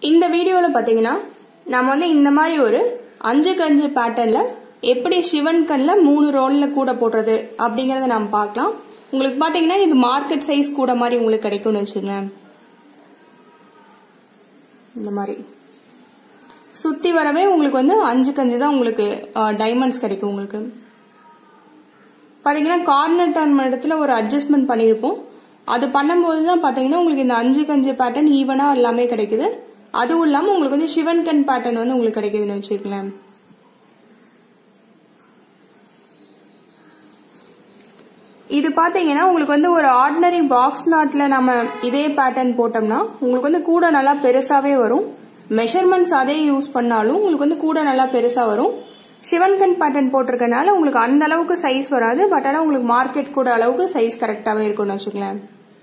இந்த வீடியோவில் பார்த்தீங்கன்னா நம்ம வந்து இந்த மாதிரி ஒரு அஞ்சு கஞ்சு பேட்டர்ன்ல எப்படி சிவன் கண்ணில் மூணு ரோல்ல கூட போடுறது அப்படிங்கறத நம்ம பார்க்கலாம் உங்களுக்கு பார்த்தீங்கன்னா இது மார்க்கெட் சைஸ் கூட மாதிரி உங்களுக்கு கிடைக்கும்னு வச்சுக்கோங்க இந்த மாதிரி சுத்தி வரவே உங்களுக்கு வந்து அஞ்சு கஞ்சு தான் உங்களுக்கு டைமண்ட்ஸ் கிடைக்கும் உங்களுக்கு பாத்தீங்கன்னா கார்னர் டர்ன் இடத்துல ஒரு அட்ஜஸ்ட்மெண்ட் பண்ணியிருப்போம் அது பண்ணும்போது தான் பாத்தீங்கன்னா உங்களுக்கு இந்த அஞ்சு கஞ்சு பேட்டர்ன் ஈவனா எல்லாமே கிடைக்குது அதுவும் இல்லாம உங்களுக்கு வந்து சிவன் கண் பேட்டர்ன் வந்து உங்களுக்கு கிடைக்குதுன்னு வச்சுக்கலாம் இது பாத்தீங்கன்னா உங்களுக்கு வந்து ஒரு ஆர்டினரி பாக்ஸ் நாட்ல நம்ம இதே பேட்டர்ன் போட்டோம்னா உங்களுக்கு வந்து கூட நல்லா பெருசாவே வரும் மெஷர்மெண்ட்ஸ் அதே யூஸ் பண்ணாலும் உங்களுக்கு வந்து கூட நல்லா பெருசா வரும் சிவன்கன் பேட்டர்ன் போட்டிருக்கனால உங்களுக்கு அந்த அளவுக்கு சைஸ் வராது பட் ஆனால் உங்களுக்கு மார்க்கெட் கூட அளவுக்கு சைஸ் கரெக்டாகவே இருக்கும்னு வச்சுக்கலாம்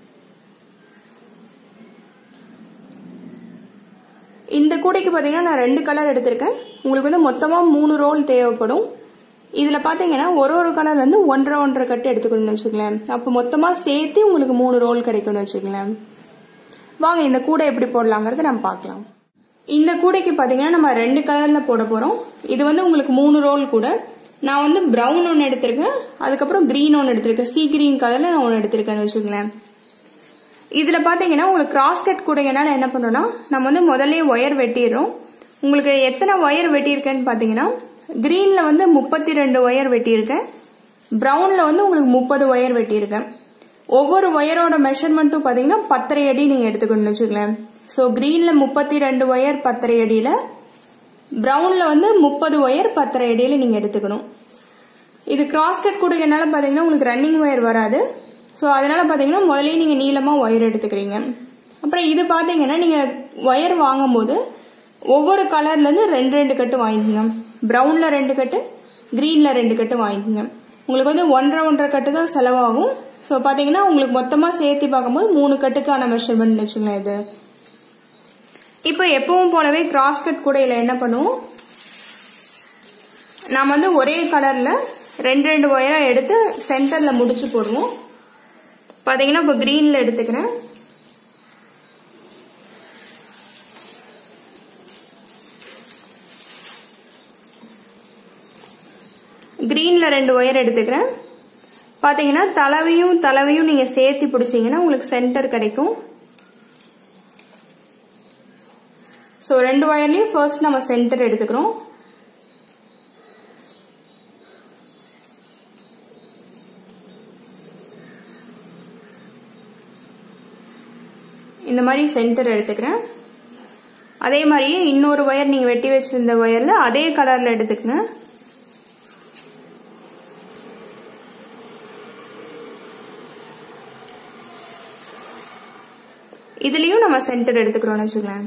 இந்த கூடைக்கு பார்த்தீங்கன்னா நான் ரெண்டு கலர் எடுத்திருக்கேன் உங்களுக்கு வந்து மொத்தமாக மூணு ரோல் தேவைப்படும் இதில் பார்த்தீங்கன்னா ஒரு ஒரு கலர் வந்து ஒன்றரை ஒன்றரை கட்டு எடுத்துக்கணும்னு வச்சுக்கலாம் அப்போ மொத்தமாக சேர்த்து உங்களுக்கு மூணு ரோல் கிடைக்கும்னு வச்சுக்கலாம் வாங்க இந்த கூடை எப்படி போடலாங்கிறத நம்ம பார்க்கலாம் இந்த கூடைக்கு பார்த்தீங்கன்னா நம்ம ரெண்டு கலரில் போட போகிறோம் இது வந்து உங்களுக்கு மூணு ரோல் கூட நான் வந்து ப்ரௌன் ஒன்று எடுத்திருக்கேன் அதுக்கப்புறம் க்ரீன் ஒன்று எடுத்திருக்கேன் சி கிரீன் கலரில் நான் ஒன்று எடுத்திருக்கேன்னு வச்சுக்கோங்களேன் இதில் பார்த்தீங்கன்னா உங்களுக்கு கிராஸ் கட் கூடையனால என்ன பண்ணோம்னா நம்ம வந்து முதல்ல ஒயர் வெட்டிடுறோம் உங்களுக்கு எத்தனை ஒயர் வெட்டியிருக்கேன்னு பார்த்தீங்கன்னா க்ரீனில் வந்து முப்பத்தி ரெண்டு ஒயர் வெட்டியிருக்கேன் ப்ரௌனில் வந்து உங்களுக்கு முப்பது ஒயர் வெட்டியிருக்கேன் ஒவ்வொரு ஒயரோட மெஷர்மெண்ட்டும் பார்த்தீங்கன்னா பத்தரை அடி நீங்கள் எடுத்துக்கணும்னு வச்சுக்கலேன் ஸோ க்ரீனில் முப்பத்தி ரெண்டு ஒயர் பத்தரை அடியில் ப்ரௌனில் வந்து முப்பது ஒயர் பத்தரை அடியில் நீங்கள் எடுத்துக்கணும் இது கிராஸ் கட் கூடையனால பார்த்தீங்கன்னா உங்களுக்கு ரன்னிங் ஒயர் வராது ஸோ அதனால பார்த்தீங்கன்னா முதல்ல நீங்கள் நீளமாக ஒயர் எடுத்துக்கிறீங்க அப்புறம் இது பார்த்தீங்கன்னா நீங்கள் ஒயர் வாங்கும்போது ஒவ்வொரு கலர்லேருந்து ரெண்டு ரெண்டு கட்டு வாங்கிக்கோங்க ப்ரௌனில் ரெண்டு கட்டு க்ரீனில் ரெண்டு கட்டு வாங்கிக்கோங்க உங்களுக்கு வந்து ஒன்றரை ஒன்றரை கட்டு தான் செலவாகும் ஸோ பார்த்தீங்கன்னா உங்களுக்கு மொத்தமாக சேர்த்து பார்க்கும்போது மூணு கட்டுக்கான மெஷர்மெண்ட் வச்சுங்களேன் இது இப்போ எப்பவும் போலவே கிராஸ் கட் கூடையில் என்ன பண்ணுவோம் நாம் வந்து ஒரே கலரில் ரெண்டு ரெண்டு ஒயராக எடுத்து சென்டரில் முடிச்சு போடுவோம் பார்த்தீங்கன்னா இப்போ க்ரீனில் எடுத்துக்கிறேன் க்ரீனில் ரெண்டு ஒயர் எடுத்துக்கிறேன் பார்த்தீங்கன்னா தலைவையும் தலைவையும் நீங்கள் சேர்த்து பிடிச்சிங்கன்னா உங்களுக்கு சென்டர் கிடைக்கும் ஸோ ரெண்டு ஒயர்லையும் ஃபர்ஸ்ட் நம்ம சென்டர் எடுத்துக்கிறோம் இந்த மாதிரி சென்டர் எடுத்துக்கிறேன் அதே மாதிரியே இன்னொரு ஒயர் நீங்கள் வெட்டி வச்சிருந்த ஒயரில் அதே கலரில் எடுத்துக்கங்க இதுலயும் நம்ம சென்டர் எடுத்துக்கிறோம்னு வச்சுக்கலாம்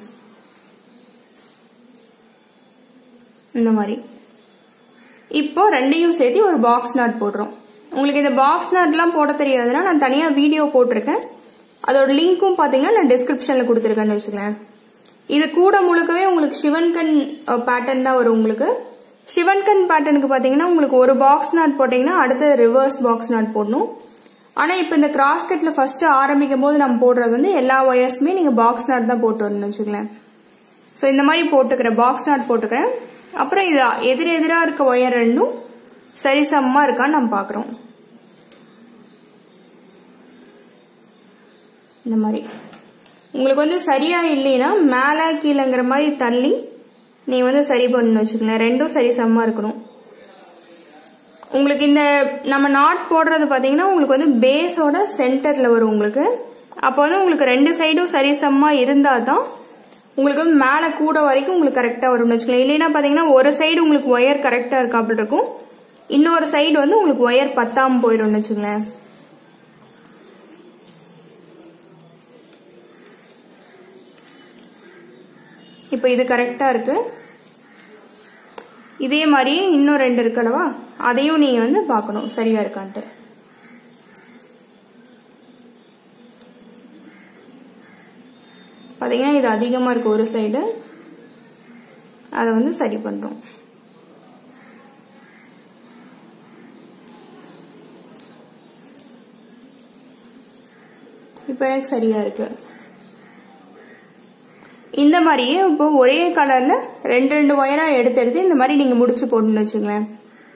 இந்த மாதிரி இப்போ ரெண்டையும் சேர்த்து ஒரு பாக்ஸ் நாட் போடுறோம் உங்களுக்கு இந்த பாக்ஸ் நாட்லாம் போட தெரியாதுன்னா நான் தனியாக வீடியோ போட்டிருக்கேன் அதோட லிங்க்கும் பார்த்தீங்கன்னா நான் டிஸ்கிரிப்ஷனில் கொடுத்துருக்கேன்னு வச்சுக்கலாம் இது கூட முழுக்கவே உங்களுக்கு சிவன்கண் பேட்டர்ன் தான் வரும் உங்களுக்கு சிவன்கண் பேட்டர்னுக்கு பார்த்தீங்கன்னா உங்களுக்கு ஒரு பாக்ஸ் நாட் போட்டிங்கன்னா அடுத்த ரிவர்ஸ் பாக்ஸ் நாட் போடணும் ஆனால் இப்போ இந்த கிராஸ் கட்டில் ஃபர்ஸ்ட் ஆரம்பிக்கும் போது நம்ம போடுறது வந்து எல்லா ஒயர்ஸுமே நீங்கள் பாக்ஸ் நாட் தான் போட்டு வரணும்னு வச்சுக்கலாம் ஸோ இந்த மாதிரி போட்டுக்கிறேன் பாக்ஸ் நாட் போட்டுக்கிறேன் அப்புறம் இது எதிர் எதிராக இருக்க ஒயர் ரெண்டும் சரிசமமாக இருக்கான்னு நம்ம பார்க்குறோம் இந்த மாதிரி உங்களுக்கு வந்து சரியா இல்லைன்னா மேலே கீழேங்கிற மாதிரி தள்ளி நீ வந்து சரி பண்ணு வச்சுக்கலாம் ரெண்டும் சரிசமமாக இருக்கணும் உங்களுக்கு இந்த நம்ம நாட் போடுறது பார்த்தீங்கன்னா உங்களுக்கு வந்து பேஸோட சென்டரில் வரும் உங்களுக்கு அப்போ வந்து உங்களுக்கு ரெண்டு சைடும் சரிசமமாக இருந்தால் தான் உங்களுக்கு வந்து மேலே கூட வரைக்கும் உங்களுக்கு கரெக்டாக வரும்னு வச்சுக்கலாம் இல்லைன்னா பார்த்தீங்கன்னா ஒரு சைடு உங்களுக்கு ஒயர் கரெக்டாக இருக்கா அப்படி இருக்கும் இன்னொரு சைடு வந்து உங்களுக்கு ஒயர் பத்தாமல் போயிடும்னு வச்சுங்களேன் இப்போ இது கரெக்டாக இருக்கு இதே மாதிரியே இன்னும் ரெண்டு இருக்கலவா அதையும் நீங்கள் வந்து பார்க்கணும் சரியா இருக்கான்ட்டு பார்த்தீங்கன்னா இது அதிகமாக இருக்கு ஒரு சைடு அதை வந்து சரி பண்ணுறோம் இப்போ எனக்கு சரியா இருக்கு இந்த மாதிரியே இப்போ ஒரே கலர்ல ரெண்டு ரெண்டு ஒயரா எடுத்து எடுத்து இந்த மாதிரி நீங்க முடிச்சு போடணும்னு வச்சுங்களேன்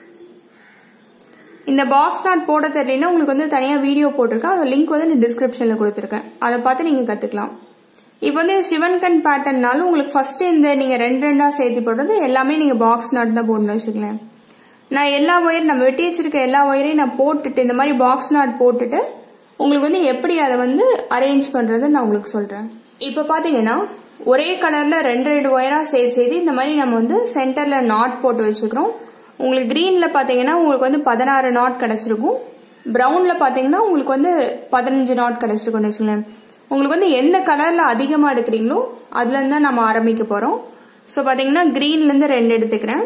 இந்த பாக்ஸ் நாட் போட தெரியலனா உங்களுக்கு வந்து தனியா வீடியோ போட்டிருக்கேன் அது லிங்க் வந்து நான் டிஸ்கிரிப்ஷன்ல கொடுத்துருக்கேன் அதை பார்த்து நீங்க கத்துக்கலாம் இப்போ வந்து சிவன்கண் பேட்டர்னாலும் உங்களுக்கு ஃபர்ஸ்ட் இந்த நீங்க ரெண்டு ரெண்டா சேர்த்து போடுறது எல்லாமே நீங்க பாக்ஸ் நாட் தான் போடணும்னு வச்சுக்கலாம் நான் எல்லா ஒயர் நம்ம வெட்டி வச்சிருக்க எல்லா ஒயரையும் நான் போட்டுட்டு இந்த மாதிரி பாக்ஸ் நாட் போட்டுட்டு உங்களுக்கு வந்து எப்படி அதை வந்து அரேஞ்ச் பண்றது நான் உங்களுக்கு சொல்றேன் இப்போ பாத்தீங்கன்னா ஒரே கலர்ல ரெண்டு ரெண்டு ஒயரா சேர்த்து சேர்த்து இந்த மாதிரி நம்ம வந்து சென்டர்ல நாட் போட்டு வச்சுக்கிறோம் உங்களுக்கு கிரீன்ல பாத்தீங்கன்னா உங்களுக்கு வந்து பதினாறு நாட் கிடைச்சிருக்கும் பிரவுன்ல பாத்தீங்கன்னா உங்களுக்கு வந்து பதினஞ்சு நாட் கிடைச்சிருக்கும்னு வச்சுக்கோங்களேன் உங்களுக்கு வந்து எந்த கலர்ல அதிகமா எடுக்கிறீங்களோ அதுல இருந்து தான் நம்ம ஆரம்பிக்க போறோம் ஸோ பாத்தீங்கன்னா கிரீன்ல இருந்து ரெண்டு எடுத்துக்கிறேன்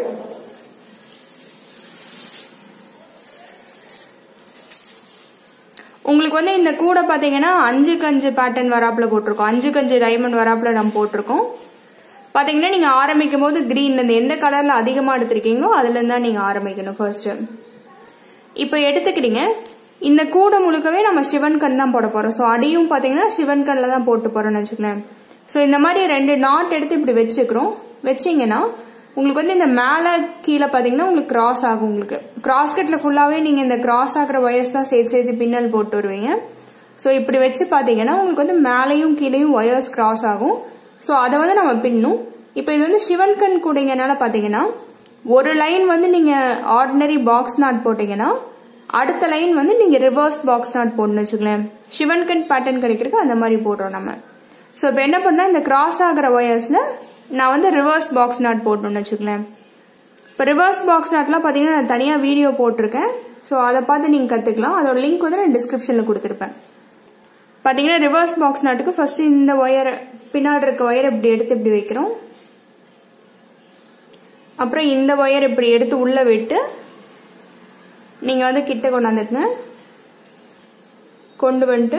உங்களுக்கு வந்து இந்த கூடை பாத்தீங்கன்னா அஞ்சுக்கு அஞ்சு பேட்டர்ன் வராப்புல போட்டிருக்கோம் அஞ்சுக்கு அஞ்சு டைமண்ட் வராப்புல நம்ம போட்டிருக்கோம் பாத்தீங்கன்னா நீங்க ஆரம்பிக்கும் போது கிரீன்ல இருந்து எந்த கலர்ல அதிகமா எடுத்திருக்கீங்களோ அதுல இருந்தா நீங்க ஆரம்பிக்கணும் ஃபர்ஸ்ட் இப்போ எடுத்துக்கிறீங்க இந்த கூடை முழுக்கவே நம்ம சிவன் கண் தான் போட போறோம் ஸோ அடியும் பாத்தீங்கன்னா சிவன் கண்ணில் தான் போட்டு போறோம்னு வச்சுக்கோங்களேன் ஸோ இந்த மாதிரி ரெண்டு நாட் எடுத்து இப்படி வச்சுக்கிறோம் வச்சீங்கன்னா உங்களுக்கு வந்து இந்த மேலே கீழே பார்த்தீங்கன்னா உங்களுக்கு கிராஸ் ஆகும் உங்களுக்கு கிராஸ் கட்டில் ஃபுல்லாகவே நீங்கள் இந்த கிராஸ் ஆகிற ஒயர்ஸ் தான் சேர்த்து சேர்த்து பின்னல் போட்டு வருவீங்க ஸோ இப்படி வச்சு பார்த்தீங்கன்னா உங்களுக்கு வந்து மேலேயும் கீழேயும் ஒயர்ஸ் கிராஸ் ஆகும் ஸோ அதை வந்து நம்ம பின்னும் இப்போ இது வந்து சிவன் கண் கூடைங்கனால பார்த்தீங்கன்னா ஒரு லைன் வந்து நீங்கள் ஆர்டினரி பாக்ஸ் நாட் போட்டீங்கன்னா அடுத்த லைன் வந்து நீங்கள் ரிவர்ஸ் பாக்ஸ் நாட் போடணும்னு வச்சுக்கலேன் சிவன் கண் பேட்டர்ன் கிடைக்கிறதுக்கு அந்த மாதிரி போடுறோம் நம்ம ஸோ இப்போ என்ன பண்ணால் இந்த கிராஸ் ஆகிற ஒயர்ஸில் நான் வந்து ரிவர்ஸ் பாக்ஸ் நாட் போடணும்னு வச்சுக்கலேன் இப்போ ரிவர்ஸ் பாக்ஸ் நாட்லாம் பார்த்தீங்கன்னா நான் தனியாக வீடியோ போட்டிருக்கேன் ஸோ அதை பார்த்து நீங்கள் கற்றுக்கலாம் அதோட லிங்க் வந்து நான் டிஸ்கிரிப்ஷனில் கொடுத்துருப்பேன் பார்த்தீங்கன்னா ரிவர்ஸ் பாக்ஸ் நாட்டுக்கு ஃபர்ஸ்ட் இந்த ஒயர் பின்னாடி இருக்க ஒயர் இப்படி எடுத்து இப்படி வைக்கிறோம் அப்புறம் இந்த ஒயர் இப்படி எடுத்து உள்ள விட்டு நீங்க வந்து கிட்ட கொண்டாந்துக்குங்க கொண்டு வந்துட்டு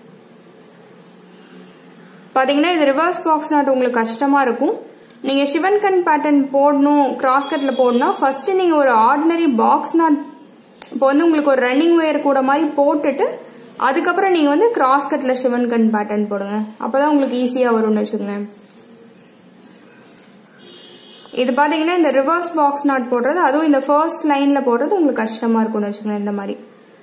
பாத்தீங்கன்னா இது ரிவர்ஸ் பாக்ஸ் நாட் உங்களுக்கு கஷ்டமா இருக்கும் நீங்க சிவன் கண் பேட்டர்ன் போடணும் கிராஸ் கட்ல போடணும் ஃபர்ஸ்ட் நீங்க ஒரு ஆர்டினரி பாக்ஸ் நாட் இப்போ வந்து உங்களுக்கு ஒரு ரன்னிங் ஒயர் கூட மாதிரி போட்டுட்டு அதுக்கப்புறம் நீங்க வந்து கிராஸ் கட்ல சிவன் கண் பேட்டர்ன் போடுங்க அப்பதான் உங்களுக்கு ஈஸியா வரும்னு வச்சுக்கோங்க இது பாத்தீங்கன்னா இந்த ரிவர்ஸ் பாக்ஸ் நாட் போடுறது அதுவும் இந்த ஃபர்ஸ்ட் லைன்ல போடுறது உங்களுக்கு கஷ்டமா இருக்கும்னு வச்சுக்கோங்க இந்த மாதிரி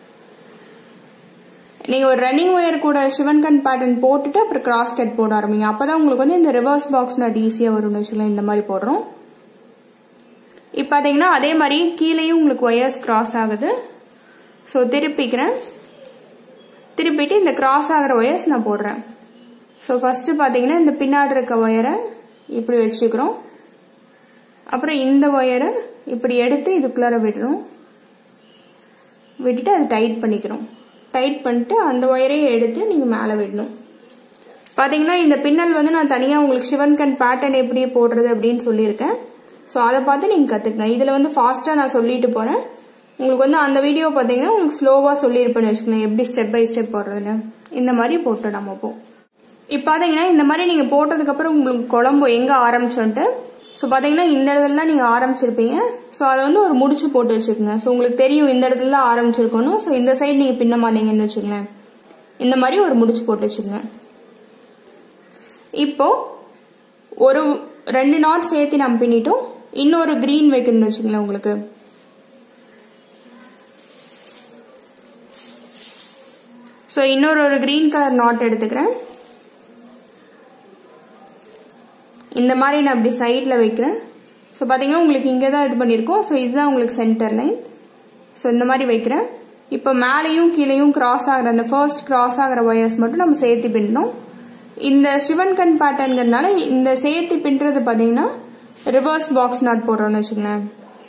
நீங்க ஒரு ரன்னிங் ஒயர் கூட சிவன் கண் பேட்டர்ன் போட்டுட்டு அப்புறம் கிராஸ் கட் போட ஆரம்பிங்க அப்பதான் உங்களுக்கு வந்து இந்த ரிவர்ஸ் பாக்ஸ் நாட் ஈஸியா வரும்னு வச்சுக்கலாம் இந்த மாதிரி போடுறோம் இப்போ பாத்தீங்கன்னா அதே மாதிரி கீழேயும் உங்களுக்கு ஒயர்ஸ் கிராஸ் ஆகுது ஸோ திருப்பிக்கிறேன் திருப்பிட்டு இந்த கிராஸ் ஆகிற ஒயர்ஸ் நான் போடுறேன் ஸோ ஃபர்ஸ்ட் பாத்தீங்கன்னா இந்த பின்னாடி இருக்க ஒயரை இப்படி வச்சுக்கிறோம் அப்புறம் இந்த ஒயரை இப்படி எடுத்து இதுக்குள்ளார விடுறோம் விட்டுட்டு அதை டைட் பண்ணிக்கிறோம் டைட் பண்ணிட்டு அந்த ஒயரையும் எடுத்து நீங்கள் மேலே விடணும் பார்த்தீங்கன்னா இந்த பின்னல் வந்து நான் தனியாக உங்களுக்கு சிவன் கண் பேட்டர்ன் எப்படி போடுறது அப்படின்னு சொல்லியிருக்கேன் ஸோ அதை பார்த்து நீங்கள் கற்றுக்கங்க இதில் வந்து ஃபாஸ்ட்டாக நான் சொல்லிட்டு போகிறேன் உங்களுக்கு வந்து அந்த வீடியோ பார்த்தீங்கன்னா உங்களுக்கு ஸ்லோவாக சொல்லியிருப்பேன்னு வச்சுக்கோங்க எப்படி ஸ்டெப் பை ஸ்டெப் போடுறதுன்னு இந்த மாதிரி போட்டு நம்ம போ இப்போ பார்த்தீங்கன்னா இந்த மாதிரி நீங்கள் போட்டதுக்கப்புறம் உங்களுக்கு குழம்பு எங்கே ஆரம்பிச்சோன்ட்டு ஸோ பார்த்தீங்கன்னா இந்த இடத்துல நீங்கள் ஆரம்பிச்சிருப்பீங்க ஸோ அதை வந்து ஒரு முடிச்சு போட்டு வச்சுக்கோங்க ஸோ உங்களுக்கு தெரியும் இந்த இடத்துல தான் ஆரம்பிச்சிருக்கணும் ஸோ இந்த சைடு நீங்கள் பின்ன மாட்டீங்கன்னு வச்சுக்கோங்களேன் இந்த மாதிரி ஒரு முடிச்சு போட்டு வச்சுக்கோங்க இப்போ ஒரு ரெண்டு நாட் சேர்த்து நம்ம பின்னிட்டோம் இன்னொரு கிரீன் வைக்கணும்னு வச்சுக்கோங்களேன் உங்களுக்கு ஸோ இன்னொரு ஒரு கிரீன் கலர் நாட் எடுத்துக்கிறேன் இந்த மாதிரி நான் அப்படி சைடில் வைக்கிறேன் ஸோ பார்த்தீங்கன்னா உங்களுக்கு இங்கே தான் இது பண்ணியிருக்கோம் ஸோ இதுதான் உங்களுக்கு சென்டர் லைன் ஸோ இந்த மாதிரி வைக்கிறேன் இப்போ மேலேயும் கீழேயும் கிராஸ் ஆகிற அந்த ஃபர்ஸ்ட் கிராஸ் ஆகிற ஒயர்ஸ் மட்டும் நம்ம சேர்த்து பின்னணும் இந்த சிவன் கண் பேட்டர்ன்கிறதுனால இந்த சேர்த்து பின்றது பார்த்தீங்கன்னா ரிவர்ஸ் பாக்ஸ் நாட் போடுறோம்னு வச்சுக்கோங்களேன்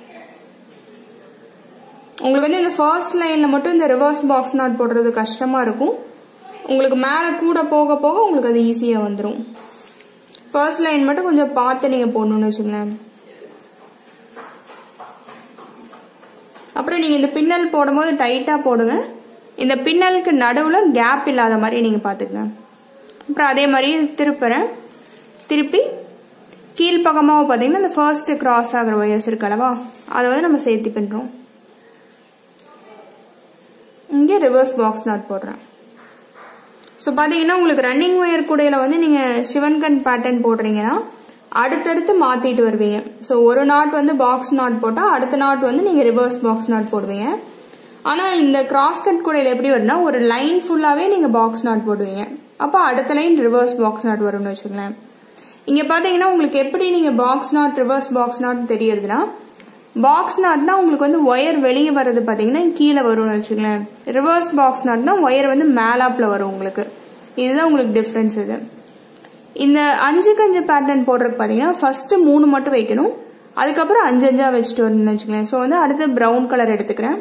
உங்களுக்கு வந்து இந்த ஃபர்ஸ்ட் லைனில் மட்டும் இந்த ரிவர்ஸ் பாக்ஸ் நாட் போடுறது கஷ்டமாக இருக்கும் உங்களுக்கு மேலே கூட போக போக உங்களுக்கு அது ஈஸியாக வந்துடும் ஃபர்ஸ்ட் லைன் மட்டும் கொஞ்சம் பார்த்து நீங்கள் போடணும்னு வச்சுங்களேன் அப்புறம் நீங்கள் இந்த பின்னல் போடும்போது டைட்டாக போடுங்க இந்த பின்னலுக்கு நடுவில் கேப் இல்லாத மாதிரி நீங்கள் பார்த்துக்கங்க அப்புறம் அதே மாதிரி திருப்புறேன் திருப்பி கீழ்ப்பக்கமாக பார்த்தீங்கன்னா இந்த ஃபர்ஸ்ட் கிராஸ் ஆகிற ஒயர்ஸ் இருக்கலவா அதை வந்து நம்ம சேர்த்து பின்னுறோம் இங்கே ரிவர்ஸ் பாக்ஸ் நாட் போடுறேன் ஸோ பார்த்தீங்கன்னா உங்களுக்கு ரன்னிங் ஒயர் கூடையில் வந்து நீங்கள் சிவன்கண் பேட்டர்ன் போடுறீங்கன்னா அடுத்தடுத்து மாற்றிட்டு வருவீங்க ஸோ ஒரு நாட் வந்து பாக்ஸ் நாட் போட்டால் அடுத்த நாட் வந்து நீங்கள் ரிவர்ஸ் பாக்ஸ் நாட் போடுவீங்க ஆனால் இந்த கிராஸ் கட் கூடையில் எப்படி வரும்னா ஒரு லைன் ஃபுல்லாகவே நீங்கள் பாக்ஸ் நாட் போடுவீங்க அப்போ அடுத்த லைன் ரிவர்ஸ் பாக்ஸ் நாட் வரும்னு வச்சுக்கோங்களேன் இங்கே பார்த்தீங்கன்னா உங்களுக்கு எப்படி நீங்கள் box knot reverse box knot தெரியுதுன்னா பாக்ஸ் நாட்னா உங்களுக்கு வந்து ஒயர் வெளியே வர்றது பார்த்தீங்கன்னா கீழே வரும்னு வச்சுக்கோங்களேன் ரிவர்ஸ் பாக்ஸ் நாட்னா ஒயர் வந்து மேலாப்பில் வரும் உங்களுக்கு இதுதான் உங்களுக்கு டிஃப்ரென்ஸ் இது இந்த அஞ்சு கஞ்சு பேட்டர்ன் போடுறதுக்கு பார்த்தீங்கன்னா ஃபர்ஸ்ட் மூணு மட்டும் வைக்கணும் அதுக்கப்புறம் அஞ்சு அஞ்சா வச்சுட்டு வரணும்னு வச்சுக்கோங்களேன் ஸோ வந்து அடுத்து ப்ரௌன் கலர் எடுத்துக்கிறேன்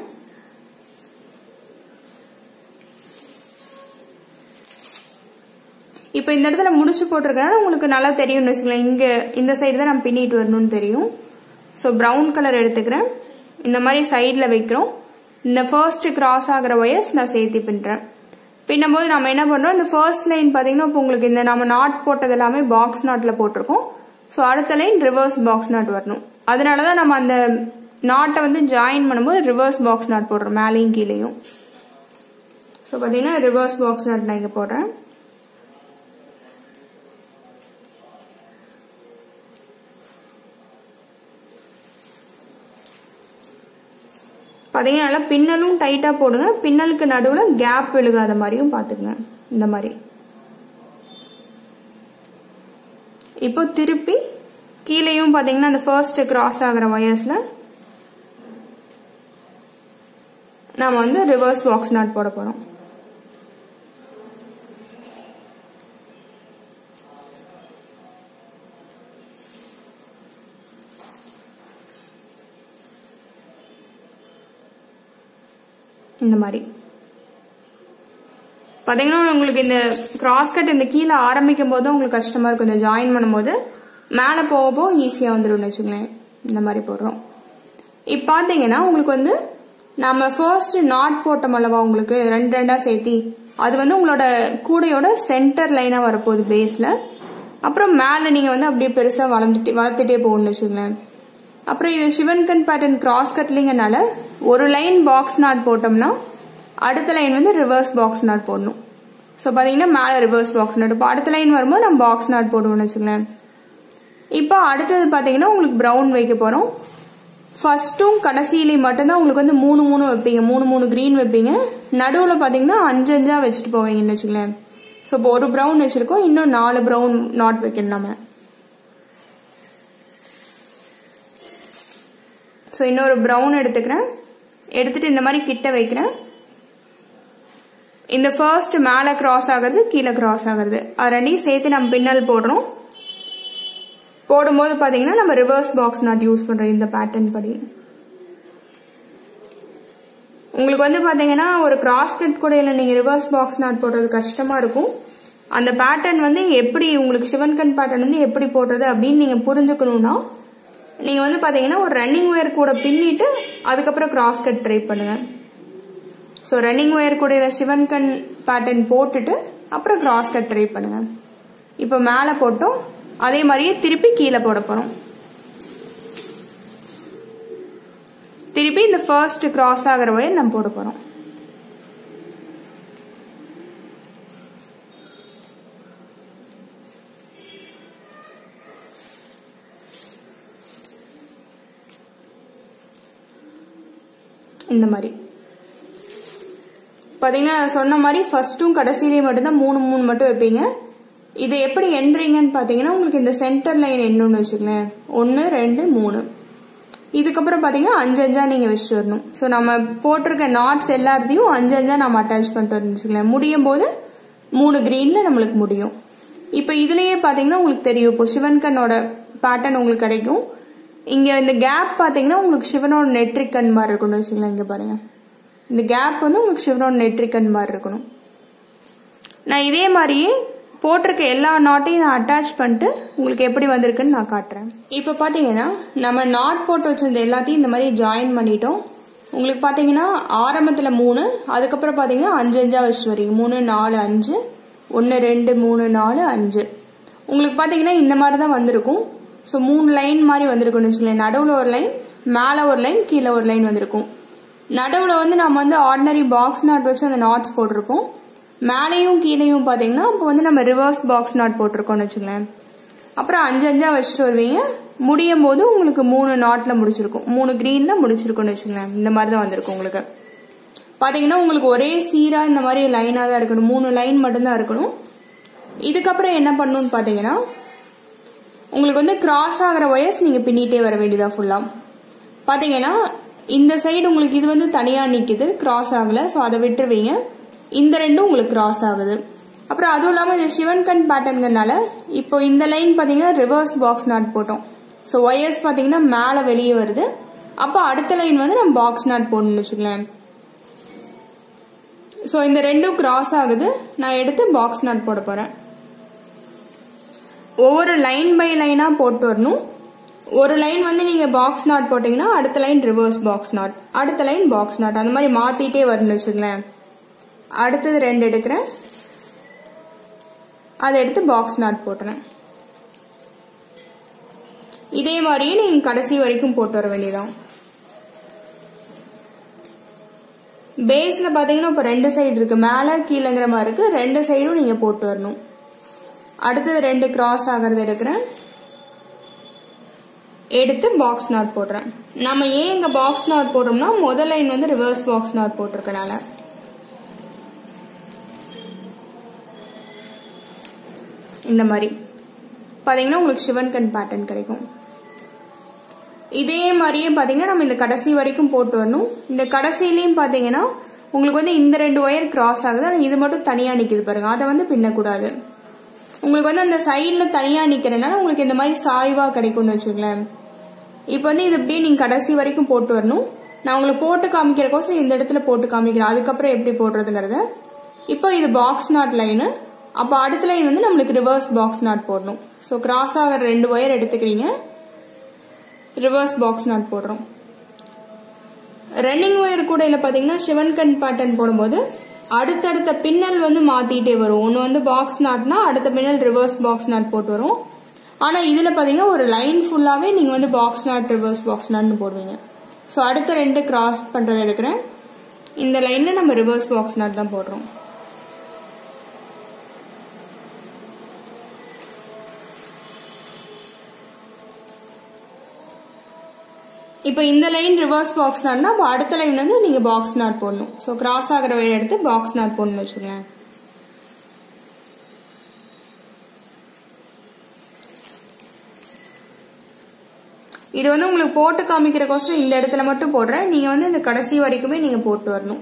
இப்போ இந்த இடத்துல முடிச்சு போட்டிருக்கனால உங்களுக்கு நல்லா தெரியும்னு வச்சுக்கலாம் இங்கே இந்த சைடு தான் நான் பின்னிட்டு வரணும்னு தெரியும் ஸோ ப்ரௌன் கலர் எடுத்துக்கிறேன் இந்த மாதிரி சைடில் வைக்கிறோம் இந்த ஃபர்ஸ்ட் கிராஸ் ஆகிற ஒயர்ஸ் நான் சேர்த்து பின்னுறேன் பின்னும்போது நம்ம என்ன பண்ணுறோம் இந்த ஃபர்ஸ்ட் லைன் பார்த்தீங்கன்னா இப்போ உங்களுக்கு இந்த நம்ம நாட் போட்டது எல்லாமே பாக்ஸ் நாட்டில் போட்டிருக்கோம் ஸோ அடுத்த லைன் ரிவர்ஸ் பாக்ஸ் நாட் வரணும் அதனால தான் நம்ம அந்த நாட்டை வந்து ஜாயின் பண்ணும்போது ரிவர்ஸ் பாக்ஸ் நாட் போடுறோம் மேலேயும் கீழேயும் ஸோ பார்த்தீங்கன்னா ரிவர்ஸ் பாக்ஸ் நாட் நான் இங்கே போடுறேன் பார்த்தீங்கன்னா நல்லா பின்னலும் டைட்டாக போடுங்க பின்னலுக்கு நடுவில் கேப் விழுகாத மாதிரியும் பார்த்துக்குங்க இந்த மாதிரி இப்போ திருப்பி கீழேயும் பார்த்தீங்கன்னா அந்த ஃபர்ஸ்ட் கிராஸ் ஆகிற ஒயர்ஸில் நாம் வந்து ரிவர்ஸ் பாக்ஸ் நாட் போட போகிறோம் இந்த மாதிரி பார்த்தீங்கன்னா உங்களுக்கு இந்த கிராஸ் கட் இந்த கீழே ஆரம்பிக்கும் போது உங்களுக்கு கஷ்டமா இருக்கும் இந்த ஜாயின் பண்ணும்போது மேலே போக போக ஈஸியாக வந்துடும் வச்சுங்களேன் இந்த மாதிரி போடுறோம் இப்போ பார்த்தீங்கன்னா உங்களுக்கு வந்து நம்ம ஃபர்ஸ்ட் நாட் போட்டோம் அல்லவா உங்களுக்கு ரெண்டு ரெண்டாக சேர்த்தி அது வந்து உங்களோட கூடையோட சென்டர் லைனாக வரப்போகுது பேஸில் அப்புறம் மேலே நீங்கள் வந்து அப்படியே பெருசாக வளர்ந்துட்டு வளர்த்துட்டே போகணும்னு வச்சுங்களேன் அப்புறம் இது சிவன்கன் பேட்டர்ன் கிராஸ் கட்லிங்கனால ஒரு லைன் பாக்ஸ் நாட் போட்டோம்னா அடுத்த லைன் வந்து ரிவர்ஸ் பாக்ஸ் நாட் போடணும் ஸோ பார்த்தீங்கன்னா மேலே ரிவர்ஸ் பாக்ஸ் நாட் இப்போ அடுத்த லைன் வரும்போது நம்ம பாக்ஸ் நாட் போடுவோம்னு வச்சுங்களேன் இப்போ அடுத்தது பார்த்தீங்கன்னா உங்களுக்கு ப்ரௌன் வைக்க போகிறோம் ஃபர்ஸ்ட்டும் கடைசியிலையும் மட்டும்தான் உங்களுக்கு வந்து மூணு மூணு வைப்பீங்க மூணு மூணு க்ரீன் வைப்பீங்க நடுவில் பார்த்தீங்கன்னா அஞ்சு அஞ்சா வச்சுட்டு போவீங்கன்னு வச்சுங்களேன் ஸோ இப்போ ஒரு ப்ரௌன் வச்சிருக்கோம் இன்னும் நாலு ப்ரௌன் நாட் வைக்கணும் நம்ம ஸோ இன்னொரு ப்ரௌன் எடுத்துக்கிறேன் எடுத்துட்டு இந்த மாதிரி கிட்ட வைக்கிறேன் இந்த ஃபர்ஸ்ட் மேலே கிராஸ் ஆகுறது கீழே கிராஸ் ஆகுறது அது ரெண்டையும் சேர்த்து நம்ம பின்னல் போடுறோம் போடும்போது பார்த்தீங்கன்னா நம்ம ரிவர்ஸ் பாக்ஸ் நாட் யூஸ் பண்ணுறோம் இந்த பேட்டர்ன் படி உங்களுக்கு வந்து பார்த்தீங்கன்னா ஒரு கிராஸ் கட் கூடையில் நீங்கள் ரிவர்ஸ் பாக்ஸ் நாட் போடுறது கஷ்டமாக இருக்கும் அந்த பேட்டர்ன் வந்து எப்படி உங்களுக்கு சிவன்கன் பேட்டர்ன் வந்து எப்படி போடுறது அப்படின்னு நீங்கள் புரிஞ்சுக்கணும்னா நீங்கள் வந்து பார்த்தீங்கன்னா ஒரு ரன்னிங் ஒயர் கூட பின்னிட்டு அதுக்கப்புறம் கிராஸ் கட் ட்ரை பண்ணுங்க ஸோ ரன்னிங் ஒயர் கூடையில் சிவன்கன் பேட்டர்ன் போட்டுட்டு அப்புறம் கிராஸ் கட் ட்ரை பண்ணுங்க இப்போ மேலே போட்டோம் அதே மாதிரியே திருப்பி கீழே போட போகிறோம் திருப்பி இந்த ஃபர்ஸ்ட் கிராஸ் ஆகிற ஒயர் நம்ம போட போகிறோம் இந்த மாதிரி பார்த்தீங்கன்னா சொன்ன மாதிரி ஃபர்ஸ்ட்டும் கடைசியிலையும் மட்டும்தான் மூணு மூணு மட்டும் வைப்பீங்க இதை எப்படி எண்றீங்கன்னு பார்த்தீங்கன்னா உங்களுக்கு இந்த சென்டர் லைன் என்னன்னு வச்சுக்கலேன் ஒன்று ரெண்டு மூணு இதுக்கப்புறம் பார்த்தீங்கன்னா அஞ்சு அஞ்சா நீங்கள் வச்சுட்டு வரணும் ஸோ நம்ம போட்டிருக்க நாட்ஸ் எல்லாத்தையும் அஞ்சு அஞ்சா நம்ம அட்டாச் பண்ணிட்டு வரணும் வச்சுக்கலாம் முடியும் போது மூணு கிரீனில் நம்மளுக்கு முடியும் இப்போ இதுலயே பார்த்தீங்கன்னா உங்களுக்கு தெரியும் இப்போ சிவன்கண்ணோட பேட்டர்ன் உங்களுக்கு கிடைக்கும் இங்கே இந்த கேப் பார்த்தீங்கன்னா உங்களுக்கு சிவனோட நெட்ரிக்கன் மாதிரி இருக்கணும் வச்சுக்கலாம் இங்கே பாருங்க இந்த கேப் வந்து உங்களுக்கு சிவனோட நெட்ரிக்கன் மாதிரி இருக்கணும் நான் இதே மாதிரியே போட்டிருக்க எல்லா நாட்டையும் நான் அட்டாச் பண்ணிட்டு உங்களுக்கு எப்படி வந்திருக்குன்னு நான் காட்டுறேன் இப்போ பார்த்தீங்கன்னா நம்ம நாட் போட்டு வச்சிருந்த எல்லாத்தையும் இந்த மாதிரி ஜாயின் பண்ணிட்டோம் உங்களுக்கு பார்த்தீங்கன்னா ஆரம்பத்தில் மூணு அதுக்கப்புறம் பார்த்தீங்கன்னா அஞ்சு அஞ்சா வச்சு வரீங்க மூணு நாலு அஞ்சு ஒன்று ரெண்டு மூணு நாலு அஞ்சு உங்களுக்கு பார்த்தீங்கன்னா இந்த மாதிரி தான் வந்திருக்கும் ஸோ மூணு லைன் மாதிரி வந்திருக்கும்னு வச்சுக்கோங்களேன் நடுவில் ஒரு லைன் மேலே ஒரு லைன் கீழே ஒரு லைன் வந்திருக்கும் நடுவில் வந்து நம்ம வந்து ஆர்டினரி பாக்ஸ் நாட் வச்சு அந்த நாட்ஸ் போட்டிருக்கோம் மேலேயும் கீழேயும் பார்த்தீங்கன்னா இப்போ வந்து நம்ம ரிவர்ஸ் பாக்ஸ் நாட் போட்டிருக்கோம்னு வச்சுங்களேன் அப்புறம் அஞ்சு அஞ்சா வச்சுட்டு வருவீங்க முடியும் போது உங்களுக்கு மூணு நாட்ல முடிச்சிருக்கும் மூணு கிரீன்ல முடிச்சிருக்கும்னு வச்சுங்களேன் இந்த மாதிரி தான் வந்திருக்கும் உங்களுக்கு பாத்தீங்கன்னா உங்களுக்கு ஒரே சீரா இந்த மாதிரி லைனா தான் இருக்கணும் மூணு லைன் மட்டும்தான் இருக்கணும் இதுக்கப்புறம் என்ன பண்ணணும்னு பாத்தீங்கன்னா உங்களுக்கு வந்து கிராஸ் ஆகிற ஒயர்ஸ் நீங்க பின்னிட்டே வர வேண்டியதா ஃபுல்லா பாத்தீங்கன்னா இந்த சைடு உங்களுக்கு இது வந்து தனியா நிக்குது கிராஸ் ஆகல ஸோ அதை விட்டுருவீங்க இந்த ரெண்டும் உங்களுக்கு கிராஸ் ஆகுது அப்புறம் அதுவும் இல்லாம இது சிவன்கண் பேட்டர்ன்கனால இப்போ இந்த லைன் பாத்தீங்கன்னா ரிவர்ஸ் பாக்ஸ் நாட் போட்டோம் ஸோ ஒயர்ஸ் பாத்தீங்கன்னா மேல வெளியே வருது அப்போ அடுத்த லைன் வந்து நம்ம பாக்ஸ் நாட் போடணும்னு வச்சுக்கலாம் ஸோ இந்த ரெண்டும் கிராஸ் ஆகுது நான் எடுத்து பாக்ஸ் நாட் போட போறேன் ஒவ்வொரு லைன் பை லைனா போட்டு வரணும் ஒரு லைன் வந்து நீங்க பாக்ஸ் நாட் போட்டீங்கன்னா அடுத்த லைன் ரிவர்ஸ் பாக்ஸ் நாட் அடுத்த லைன் பாக்ஸ் நாட் அந்த மாதிரி மாத்திட்டே வரணும்னு வச்சுங்களேன் அடுத்தது ரெண்டு எடுக்கிறேன் அதை எடுத்து பாக்ஸ் நாட் போட்டுறேன் இதே மாதிரியே நீங்க கடைசி வரைக்கும் போட்டு வர வேண்டியதான் பேஸ்ல பாத்தீங்கன்னா இப்ப ரெண்டு சைடு இருக்கு மேல கீழங்கிற மாதிரி இருக்கு ரெண்டு சைடும் நீங்க போட்டு வரணும் அடுத்தது ரெண்டு கிராஸ் ஆகிறது எடுக்கிறேன் எடுத்து பாக்ஸ் நாட் போடுறேன் நம்ம ஏன் இங்க பாக்ஸ் நாட் போடுறோம்னா முதல் லைன் வந்து ரிவர்ஸ் பாக்ஸ் நாட் போட்டிருக்கனால இந்த மாதிரி பாத்தீங்கன்னா உங்களுக்கு சிவன்கண் பேட்டர்ன் கிடைக்கும் இதே மாதிரியே பாத்தீங்கன்னா நம்ம இந்த கடைசி வரைக்கும் போட்டு வரணும் இந்த கடைசியிலயும் பாத்தீங்கன்னா உங்களுக்கு வந்து இந்த ரெண்டு ஒயர் கிராஸ் ஆகுது ஆனா இது மட்டும் தனியா நிக்குது பாருங்க அதை வந்து பின்னக்கூடாது உங்களுக்கு வந்து அந்த சைட்ல தனியா நிக்கிறதுனால உங்களுக்கு இந்த மாதிரி சாய்வா கிடைக்கும்னு வச்சுங்களேன் இப்போ வந்து இது இப்படியே நீங்க கடைசி வரைக்கும் போட்டு வரணும் நான் உங்களுக்கு போட்டு காமிக்கிறக்கோசம் இந்த இடத்துல போட்டு காமிக்கிறேன் அதுக்கப்புறம் எப்படி போடுறதுங்கிறத இப்போ இது பாக்ஸ் நாட் லைனு அப்போ அடுத்த லைன் வந்து நம்மளுக்கு ரிவர்ஸ் பாக்ஸ் நாட் போடணும் ஸோ கிராஸ் ஆகிற ரெண்டு ஒயர் எடுத்துக்கிறீங்க ரிவர்ஸ் பாக்ஸ் நாட் போடுறோம் ரன்னிங் ஒயர் கூட இல்லை பார்த்தீங்கன்னா சிவன்கண் பேட்டர்ன் போடும்போது அடுத்தடுத்த பின்னல் வந்து மாத்திட்டே வரும் ஒன்று வந்து பாக்ஸ் நாட்னா அடுத்த பின்னல் ரிவர்ஸ் பாக்ஸ் நாட் போட்டு வரும் ஆனா இதுல பாத்தீங்கன்னா ஒரு லைன் ஃபுல்லாவே நீங்க வந்து பாக்ஸ் நாட் ரிவர்ஸ் பாக்ஸ் நாட்னு போடுவீங்க ஸோ அடுத்த ரெண்டு கிராஸ் பண்றது எடுக்கிறேன் இந்த லைன்ல நம்ம ரிவர்ஸ் பாக்ஸ் நாட் தான் போடுறோம் இப்போ இந்த லைன் ரிவர்ஸ் பாக்ஸ் நாட்னா அப்போ அடுத்த லைன் வந்து நீங்க பாக்ஸ் நாட் போடணும் ஸோ கிராஸ் ஆகிற வயர் எடுத்து பாக்ஸ் நாட் போடணும்னு வச்சுக்கோங்க இது வந்து உங்களுக்கு போட்டு காமிக்கிறக்கோசரம் இந்த இடத்துல மட்டும் போடுறேன் நீங்க வந்து இந்த கடைசி வரைக்குமே நீங்க போட்டு வரணும்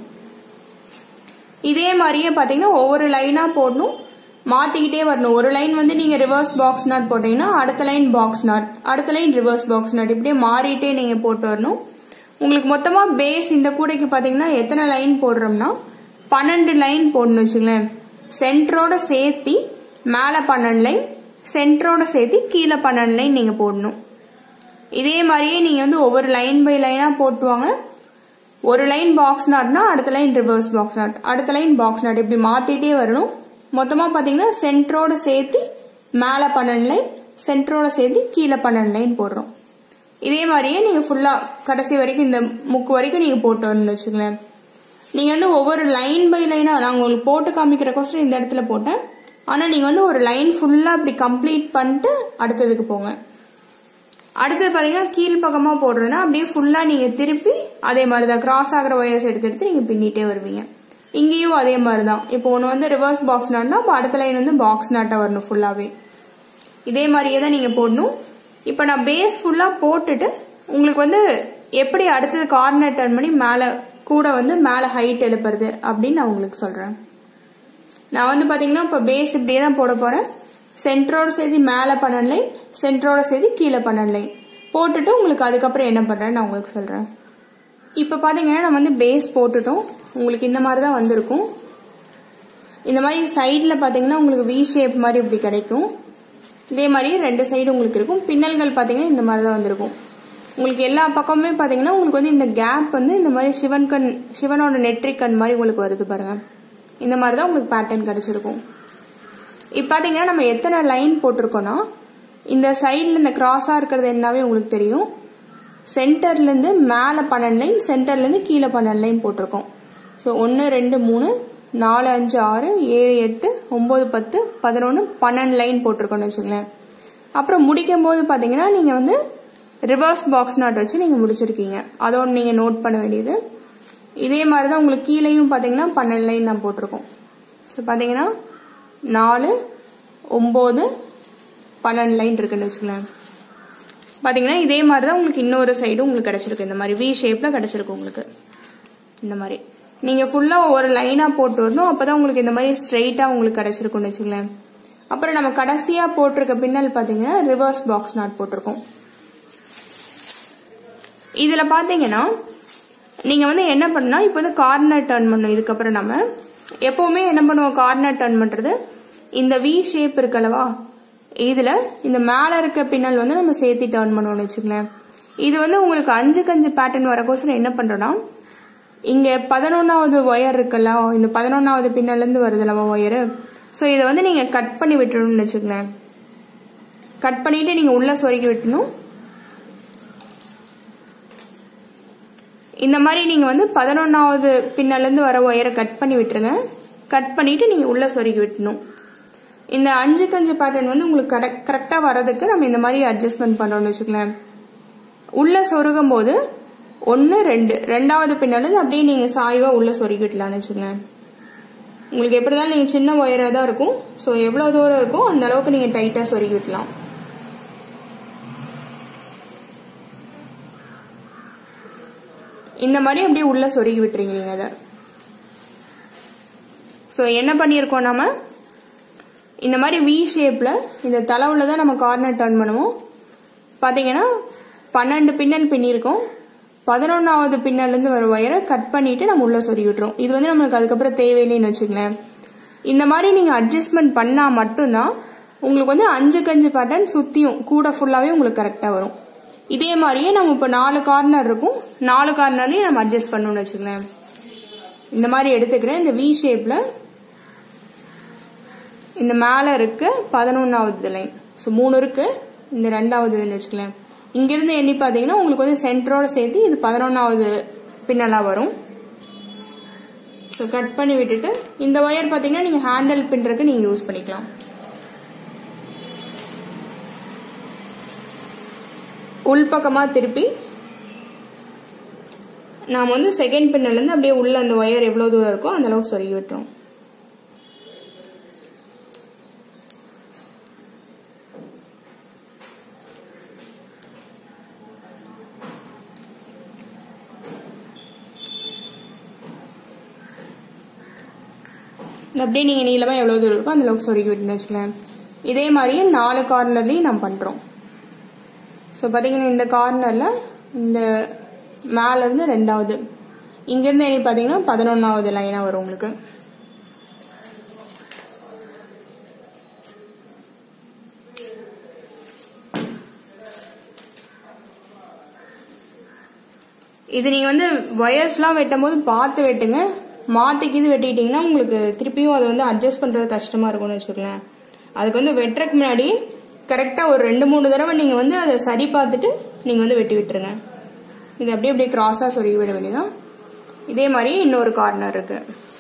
இதே மாதிரியே பாத்தீங்கன்னா ஒவ்வொரு லைனா போடணும் மாத்திக்கிட்டே வரணும் ஒரு லைன் வந்து நீங்க ரிவர்ஸ் பாக்ஸ் நாட் போட்டீங்கன்னா அடுத்த லைன் பாக்ஸ் நாட் அடுத்த லைன் ரிவர்ஸ் பாக்ஸ் நாட் இப்படியே மாறிட்டே நீங்க போட்டு வரணும் உங்களுக்கு மொத்தமா பேஸ் இந்த கூடைக்கு பாத்தீங்கன்னா எத்தனை லைன் போடுறோம்னா பன்னெண்டு லைன் போடணும் வச்சுங்களேன் சென்டரோட சேர்த்தி மேல பன்னெண்டு லைன் சென்டரோட சேர்த்தி கீழே பன்னெண்டு லைன் நீங்க போடணும் இதே மாதிரியே நீங்க வந்து ஒவ்வொரு லைன் பை லைனா போட்டுவாங்க ஒரு லைன் பாக்ஸ் நாட்னா அடுத்த லைன் ரிவர்ஸ் பாக்ஸ் நாட் அடுத்த லைன் பாக்ஸ் நாட் இப்படி மாத்திட்டே வரணும் மொத்தமா பாத்தீங்கன்னா சென்டரோட சேர்த்து மேல பன்னெண்டு லைன் சென்டரோட சேர்த்து கீழே பன்னெண்டு லைன் போடுறோம் இதே மாதிரியே நீங்க ஃபுல்லா கடைசி வரைக்கும் இந்த முக்கு வரைக்கும் நீங்க போட்டு வரணும்னு வச்சுங்களேன் நீங்க வந்து ஒவ்வொரு லைன் பை லைனா நான் உங்களுக்கு போட்டு காமிக்கிற கொஸ்டின் இந்த இடத்துல போட்டேன் ஆனா நீங்க வந்து ஒரு லைன் ஃபுல்லா அப்படி கம்ப்ளீட் பண்ணிட்டு அடுத்ததுக்கு போங்க அடுத்தது பாத்தீங்கன்னா கீழ் பக்கமா போடுறதுன்னா அப்படியே ஃபுல்லா நீங்க திருப்பி அதே மாதிரி தான் கிராஸ் ஆகிற ஒயர்ஸ் எடுத்து எடுத்து நீங்க பின்னிட்டே வருவீங்க இங்கேயும் அதே மாதிரி தான் இப்போ ஒன்று வந்து ரிவர்ஸ் பாக்ஸ் நாட்னா அப்போ அடுத்த லைன் வந்து பாக்ஸ் நாட்டா வரணும் ஃபுல்லாவே இதே மாதிரியே தான் நீங்க போடணும் இப்போ நான் பேஸ் ஃபுல்லா போட்டுட்டு உங்களுக்கு வந்து எப்படி அடுத்தது கார்னர் டர்ன் பண்ணி மேலே கூட வந்து மேலே ஹைட் எழுப்புறது அப்படின்னு நான் உங்களுக்கு சொல்றேன் நான் வந்து பாத்தீங்கன்னா இப்போ பேஸ் இப்படியே தான் போட போறேன் சென்டரோட சேர்த்து மேலே பன்னெண்டு லைன் சென்டரோட சேர்த்து கீழே பன்னெண்டு லைன் போட்டுட்டு உங்களுக்கு அதுக்கப்புறம் என்ன பண்றேன்னு நான் உங்களுக்கு சொல்றேன் இப்போ பாத்தீங்கன்னா நம்ம வந்து பேஸ் போட்டுட்டோம் உங்களுக்கு இந்த மாதிரி தான் வந்திருக்கும் இந்த மாதிரி சைடில் பார்த்தீங்கன்னா உங்களுக்கு வி ஷேப் மாதிரி இப்படி கிடைக்கும் இதே மாதிரி ரெண்டு சைடு உங்களுக்கு இருக்கும் பின்னல்கள் பார்த்தீங்கன்னா இந்த மாதிரி தான் வந்திருக்கும் உங்களுக்கு எல்லா பக்கமுமே பார்த்தீங்கன்னா உங்களுக்கு வந்து இந்த கேப் வந்து இந்த மாதிரி சிவன் கண் சிவனோட நெட்ரிக் கண் மாதிரி உங்களுக்கு வருது பாருங்க இந்த மாதிரி தான் உங்களுக்கு பேட்டர்ன் கிடைச்சிருக்கும் இப்போ பார்த்தீங்கன்னா நம்ம எத்தனை லைன் போட்டிருக்கோம்னா இந்த சைடில் இந்த கிராஸாக இருக்கிறது என்னவே உங்களுக்கு தெரியும் சென்டர்லேருந்து மேலே பன்னெண்டு லைன் சென்டர்லேருந்து கீழே பன்னெண்டு லைன் போட்டிருக்கோம் ஸோ ஒன்று ரெண்டு மூணு நாலு அஞ்சு ஆறு ஏழு எட்டு ஒம்பது பத்து பதினொன்று பன்னெண்டு லைன் போட்டிருக்கோன்னு வச்சுங்களேன் அப்புறம் முடிக்கும் போது பார்த்தீங்கன்னா நீங்கள் வந்து ரிவர்ஸ் பாக்ஸ் நாட் வச்சு நீங்கள் முடிச்சிருக்கீங்க அதோட நீங்கள் நோட் பண்ண வேண்டியது இதே மாதிரி தான் உங்களுக்கு கீழேயும் பார்த்தீங்கன்னா பன்னெண்டு லைன் நான் போட்டிருக்கோம் ஸோ பார்த்தீங்கன்னா நாலு ஒம்பது பன்னெண்டு லைன் இருக்குன்னு வச்சுக்கலாம் பார்த்தீங்கன்னா இதே மாதிரி தான் உங்களுக்கு இன்னொரு சைடும் உங்களுக்கு கிடச்சிருக்கு இந்த மாதிரி வி ஷேப்பில் கிடச்சிருக்கு உங்களுக்கு இந்த மாதிரி நீங்கள் ஃபுல்லாக ஒரு லைனாக போட்டு வரணும் அப்போ தான் உங்களுக்கு இந்த மாதிரி ஸ்ட்ரைட்டாக உங்களுக்கு கிடச்சிருக்குன்னு வச்சுங்களேன் அப்புறம் நம்ம கடைசியாக போட்டிருக்க பின்னல் பார்த்தீங்கன்னா ரிவர்ஸ் பாக்ஸ் நாட் போட்டிருக்கோம் இதில் பார்த்தீங்கன்னா நீங்கள் வந்து என்ன பண்ணா இப்போ வந்து கார்னர் டர்ன் பண்ணணும் இதுக்கப்புறம் நம்ம எப்பவுமே என்ன பண்ணுவோம் கார்னர் டர்ன் பண்ணுறது இந்த வி ஷேப் இருக்கல்லவா இதில் இந்த மேலே இருக்க பின்னல் வந்து நம்ம சேர்த்து டர்ன் பண்ணுவோம்னு வச்சுக்கலேன் இது வந்து உங்களுக்கு அஞ்சுக்கு அஞ்சு பேட்டர்ன் வரக்கோசரம் என்ன பண்ணுறோன்னா இங்கே பதினொன்றாவது ஒயர் இருக்குல்ல இந்த பதினொன்றாவது பின்னல்லேருந்து வருதுல்லவா ஒயரு ஸோ இதை வந்து நீங்கள் கட் பண்ணி விட்டுணும்னு வச்சுக்கலேன் கட் பண்ணிட்டு நீங்கள் உள்ளே சொருகி விட்டணும் இந்த மாதிரி நீங்கள் வந்து பதினொன்றாவது பின்னலேருந்து வர ஒயரை கட் பண்ணி விட்டுருங்க கட் பண்ணிட்டு நீங்கள் உள்ளே சொருகி விட்டணும் இந்த அஞ்சுக்கு அஞ்சு பேட்டர்ன் வந்து உங்களுக்கு கரெக்ட் கரெக்டாக வரதுக்கு நம்ம இந்த மாதிரி அட்ஜஸ்ட்மெண்ட் பண்ணுறோம்னு வச்சுக்கலாம் உள்ளே சொருகும் போது ஒன்று ரெண்டு ரெண்டாவது பின்னாலேருந்து அப்படியே நீங்கள் சாய்வாக உள்ளே சொருகி விட்டலாம்னு வச்சுக்கோங்களேன் உங்களுக்கு எப்படி தான் நீங்கள் சின்ன ஒயராக தான் இருக்கும் ஸோ எவ்வளோ தூரம் இருக்கும் அந்த அளவுக்கு நீங்கள் டைட்டாக சொருகி விட்டலாம் இந்த மாதிரி அப்படியே உள்ள சொருகி விட்டுறீங்க நீங்க அதை ஸோ என்ன பண்ணியிருக்கோம் நம்ம இந்த மாதிரி வி ஷேப்ல இந்த தலைவுல தான் நம்ம கார்னர் டர்ன் பண்ணுவோம் பார்த்தீங்கன்னா பன்னெண்டு பின்னல் பின்னிருக்கோம் பதினொன்றாவது பின்னல்லேருந்து வர ஒயரை கட் பண்ணிட்டு நம்ம உள்ள சொருகி விட்டுறோம் இது வந்து நம்மளுக்கு அதுக்கப்புறம் தேவையில்லைன்னு வச்சுக்கலேன் இந்த மாதிரி நீங்கள் அட்ஜஸ்ட்மெண்ட் பண்ணால் மட்டும்தான் உங்களுக்கு வந்து அஞ்சுக்கு அஞ்சு பேட்டர்ன் சுற்றியும் கூட ஃபுல்லாகவே உங்களுக்கு கரெக்டாக வரும் இதே மாதிரியே நம்ம இப்போ நாலு கார்னர் இருக்கும் நாலு கார்னர்லையும் நம்ம அட்ஜஸ்ட் பண்ணணும்னு வச்சுக்கலாம் இந்த மாதிரி எடுத்துக்கிறேன் இந்த வி ஷேப்பில் இந்த மேலே இருக்கு பதினொன்றாவது லைன் ஸோ மூணு இருக்கு இந்த ரெண்டாவதுன்னு வச்சுக்கலாம் இங்கிருந்து எண்ணி பார்த்தீங்கன்னா உங்களுக்கு வந்து சென்டரோட சேர்த்து இது பதினொன்றாவது பின்னலாக வரும் ஸோ கட் பண்ணி விட்டுட்டு இந்த ஒயர் பார்த்தீங்கன்னா நீங்கள் ஹேண்டில் பின்னுறதுக்கு நீங்கள் யூஸ் பண்ணிக்கலாம் உள்பக்கமாக திருப்பி நாம் வந்து செகண்ட் பின்னலேருந்து அப்படியே உள்ள அந்த ஒயர் எவ்வளோ தூரம் இருக்கோ அந்த அளவுக்கு சொருகி விட்டுரும் அப்படியே நீங்கள் நீளமாக எவ்வளோ தூரம் இருக்கோ அந்த அளவுக்கு சொருகி விட்டுன்னு வச்சுக்கலாம் இதே மாதிரியே நாலு கார்னர்லையும் நம்ம பண்ணுறோம் ஸோ பார்த்தீங்கன்னா இந்த கார்னரில் இந்த மேலேருந்து ரெண்டாவது இங்கேருந்து என்ன பார்த்தீங்கன்னா பதினொன்றாவது லைனாக வரும் உங்களுக்கு இது நீங்கள் வந்து ஒயர்ஸ்லாம் வெட்டும் போது பார்த்து வெட்டுங்க மாற்றிக்கிது வெட்டிக்கிட்டிங்கன்னா உங்களுக்கு திருப்பியும் அதை வந்து அட்ஜஸ்ட் பண்ணுறது கஷ்டமாக இருக்கும்னு வச்சுக்கோங்களேன் அதுக்கு வந்து வெட்டுறதுக்கு முன்னாடி கரெக்டாக ஒரு ரெண்டு மூணு தடவை நீங்கள் வந்து அதை சரி பார்த்துட்டு நீங்கள் வந்து வெட்டி விட்டுருங்க இது அப்படியே அப்படியே கிராஸாக சொருகி விட வேண்டியதான் இதே மாதிரி இன்னொரு கார்னர் இருக்கு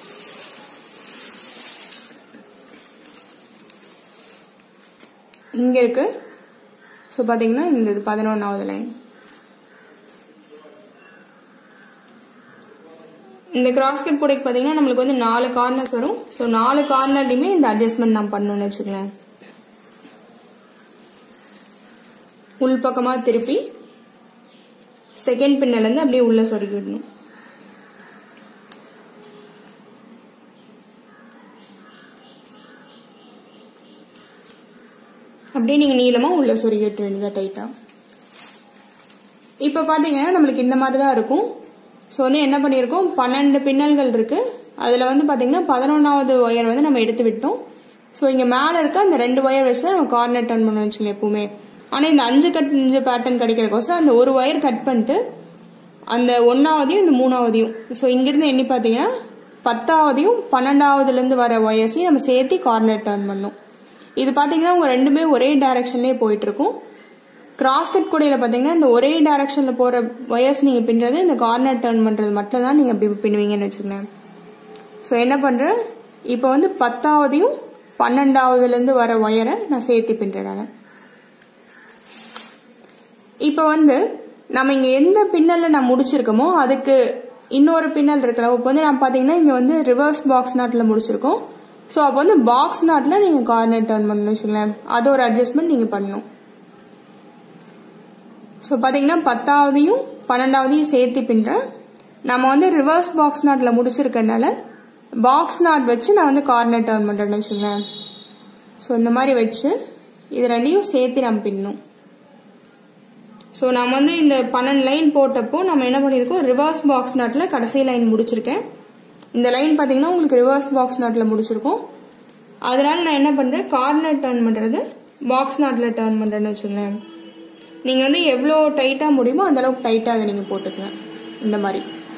இங்கே இருக்கு ஸோ பார்த்தீங்கன்னா இந்த இது பதினொன்றாவது லைன் இந்த கிராஸ்கட் புடைக்கு பார்த்தீங்கன்னா நம்மளுக்கு வந்து நாலு கார்னர்ஸ் வரும் ஸோ நாலு கார்னர்லையுமே இந்த அட்ஜஸ்ட்மெண்ட் நான் பண்ணணும்னு வச்சுக்கலேன் உள்பக்கமாக திருப்பி செகண்ட் பின்னலேருந்து அப்படியே உள்ள சொருகி விடணும் அப்படியே நீங்கள் நீளமாக உள்ள சொருகி விட்ட வேண்டியதா டைட்டாக இப்போ பார்த்தீங்கன்னா நம்மளுக்கு இந்த மாதிரி தான் இருக்கும் ஸோ வந்து என்ன பண்ணியிருக்கோம் பன்னெண்டு பின்னல்கள் இருக்கு அதில் வந்து பார்த்தீங்கன்னா பதினொன்றாவது ஒயர் வந்து நம்ம எடுத்து விட்டோம் ஸோ இங்கே மேலே இருக்க அந்த ரெண்டு ஒயர் வச்சு தான் நம்ம கார்னர் டர்ன் பண்ண வச்சுக்கோங்க எப்பவுமே ஆனால் இந்த அஞ்சு கட் அஞ்சு பேட்டர்ன் கிடைக்கிறக்கோசம் அந்த ஒரு ஒயர் கட் பண்ணிட்டு அந்த ஒன்றாவதையும் இந்த மூணாவதையும் ஸோ இங்கிருந்து எண்ணி பார்த்தீங்கன்னா பத்தாவதையும் பன்னெண்டாவதுலேருந்து வர ஒயர்ஸையும் நம்ம சேர்த்து கார்னர் டர்ன் பண்ணோம் இது பார்த்தீங்கன்னா உங்கள் ரெண்டுமே ஒரே டைரக்ஷன்லேயே போயிட்டு இருக்கும் கிராஸ் கட் கூடையில் பார்த்தீங்கன்னா இந்த ஒரே டைரக்ஷனில் போகிற ஒயர்ஸ் நீங்கள் பின்னுறது இந்த கார்னர் டர்ன் பண்ணுறது மட்டும் தான் நீங்கள் அப்படி பின்னுவீங்கன்னு வச்சுக்கோங்க ஸோ என்ன பண்ணுறேன் இப்போ வந்து பத்தாவதையும் பன்னெண்டாவதுலேருந்து வர ஒயரை நான் சேர்த்து பின்னுறேன் நான் இப்போ வந்து நம்ம இங்கே எந்த பின்னலில் நான் முடிச்சிருக்கோமோ அதுக்கு இன்னொரு பின்னல் இருக்குல்ல இப்போ வந்து நான் பார்த்தீங்கன்னா இங்கே வந்து ரிவர்ஸ் பாக்ஸ் நாட்டில் முடிச்சிருக்கோம் ஸோ அப்போ வந்து பாக்ஸ் நாட்டில் நீங்கள் கார்னர் டர்ன் பண்ணணும் வச்சுங்களேன் அது ஒரு அட்ஜஸ்ட்மெண்ட் நீங்கள் பண்ணணும் ஸோ பார்த்தீங்கன்னா பத்தாவதையும் பன்னெண்டாவதையும் சேர்த்து பின்றேன் நம்ம வந்து ரிவர்ஸ் பாக்ஸ் நாட்டில் முடிச்சிருக்கனால பாக்ஸ் நாட் வச்சு நான் வந்து கார்னர் டர்ன் பண்ணுறேன்னு வச்சுங்களேன் ஸோ இந்த மாதிரி வச்சு இது ரெண்டையும் சேர்த்து நம்ம பின்னணும் ஸோ நம்ம வந்து இந்த பன்னெண்டு லைன் போட்டப்போ நம்ம என்ன பண்ணியிருக்கோம் ரிவர்ஸ் பாக்ஸ் நாட்டில் கடைசி லைன் முடிச்சிருக்கேன் இந்த லைன் பார்த்தீங்கன்னா உங்களுக்கு ரிவர்ஸ் பாக்ஸ் நாட்டில் முடிச்சிருக்கோம் அதனால நான் என்ன பண்ணுறேன் கார்னர் டர்ன் பண்ணுறது பாக்ஸ் நாட்டில் டர்ன் பண்ணுறேன்னு வச்சுங்களேன் நீங்கள் வந்து எவ்வளோ டைட்டாக முடியுமோ அந்த அளவுக்கு டைட்டாக அதை நீங்கள் போட்டுக்கங்க இந்த மாதிரி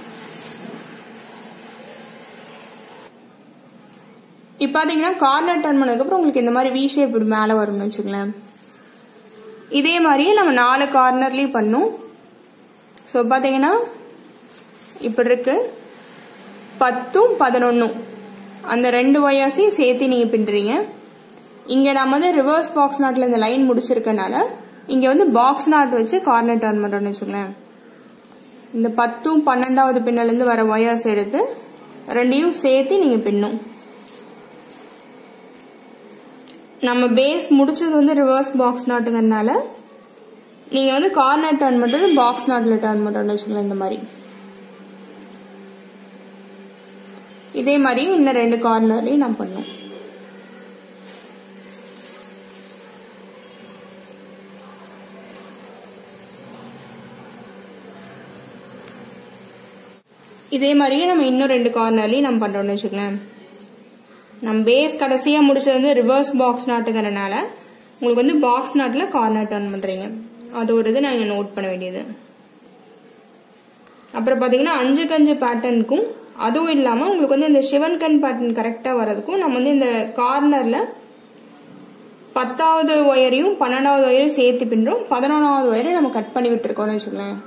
இப்போ பார்த்தீங்கன்னா கார்னர் டர்ன் பண்ணதுக்கப்புறம் உங்களுக்கு இந்த மாதிரி வி ஷேப் இப்படி மேலே வரும்னு வச்சுங்களேன் இதே மாதிரியே நம்ம நாலு கார்னர்லேயும் பண்ணும் ஸோ பார்த்தீங்கன்னா இப்படி இருக்கு பத்தும் பதினொன்னும் அந்த ரெண்டு ஒயர்ஸையும் சேர்த்து நீங்கள் பின்னுறீங்க இங்கே நம்ம வந்து ரிவர்ஸ் பாக்ஸ் நாட்டில் இந்த லைன் முடிச்சிருக்கனால இங்கே வந்து பாக்ஸ் நாட் வச்சு கார்னர் டர்ன் பண்ணுறோம்னு வச்சுக்கோங்களேன் இந்த பத்தும் பன்னெண்டாவது பின்னலேருந்து வர ஒயர்ஸ் எடுத்து ரெண்டையும் சேர்த்து நீங்கள் பின்னும் நம்ம பேஸ் முடிச்சது வந்து ரிவர்ஸ் பாக்ஸ் நாட்டுங்கிறதுனால நீங்கள் வந்து கார்னர் டர்ன் பண்ணுறது பாக்ஸ் நாட்டில் டர்ன் பண்ணுறோம்னு வச்சுக்கலாம் இந்த மாதிரி இதே மாதிரி இன்னும் ரெண்டு கார்னர்லையும் நான் பண்ணும் இதே மாதிரியே நம்ம இன்னும் ரெண்டு கார்னர்லையும் நம்ம பண்ணுறோம்னு வச்சுக்கலாம் நம்ம பேஸ் கடைசியாக முடிச்சது வந்து ரிவர்ஸ் பாக்ஸ் நாட்டுங்கிறனால உங்களுக்கு வந்து பாக்ஸ் நாட்டில் கார்னர் டர்ன் பண்ணுறீங்க அது ஒரு இது நான் நோட் பண்ண வேண்டியது அப்புறம் பார்த்தீங்கன்னா அஞ்சுக்கு அஞ்சு பேட்டர்னுக்கும் அதுவும் இல்லாமல் உங்களுக்கு வந்து இந்த சிவன் கண் பேட்டர்ன் கரெக்டாக வர்றதுக்கும் நம்ம வந்து இந்த கார்னரில் பத்தாவது ஒயரையும் பன்னெண்டாவது ஒயரையும் சேர்த்து பின்றோம் பதினொன்றாவது ஒயரை நம்ம கட் பண்ணி விட்டுருக்கோம்னு வச்சுக்கலாம்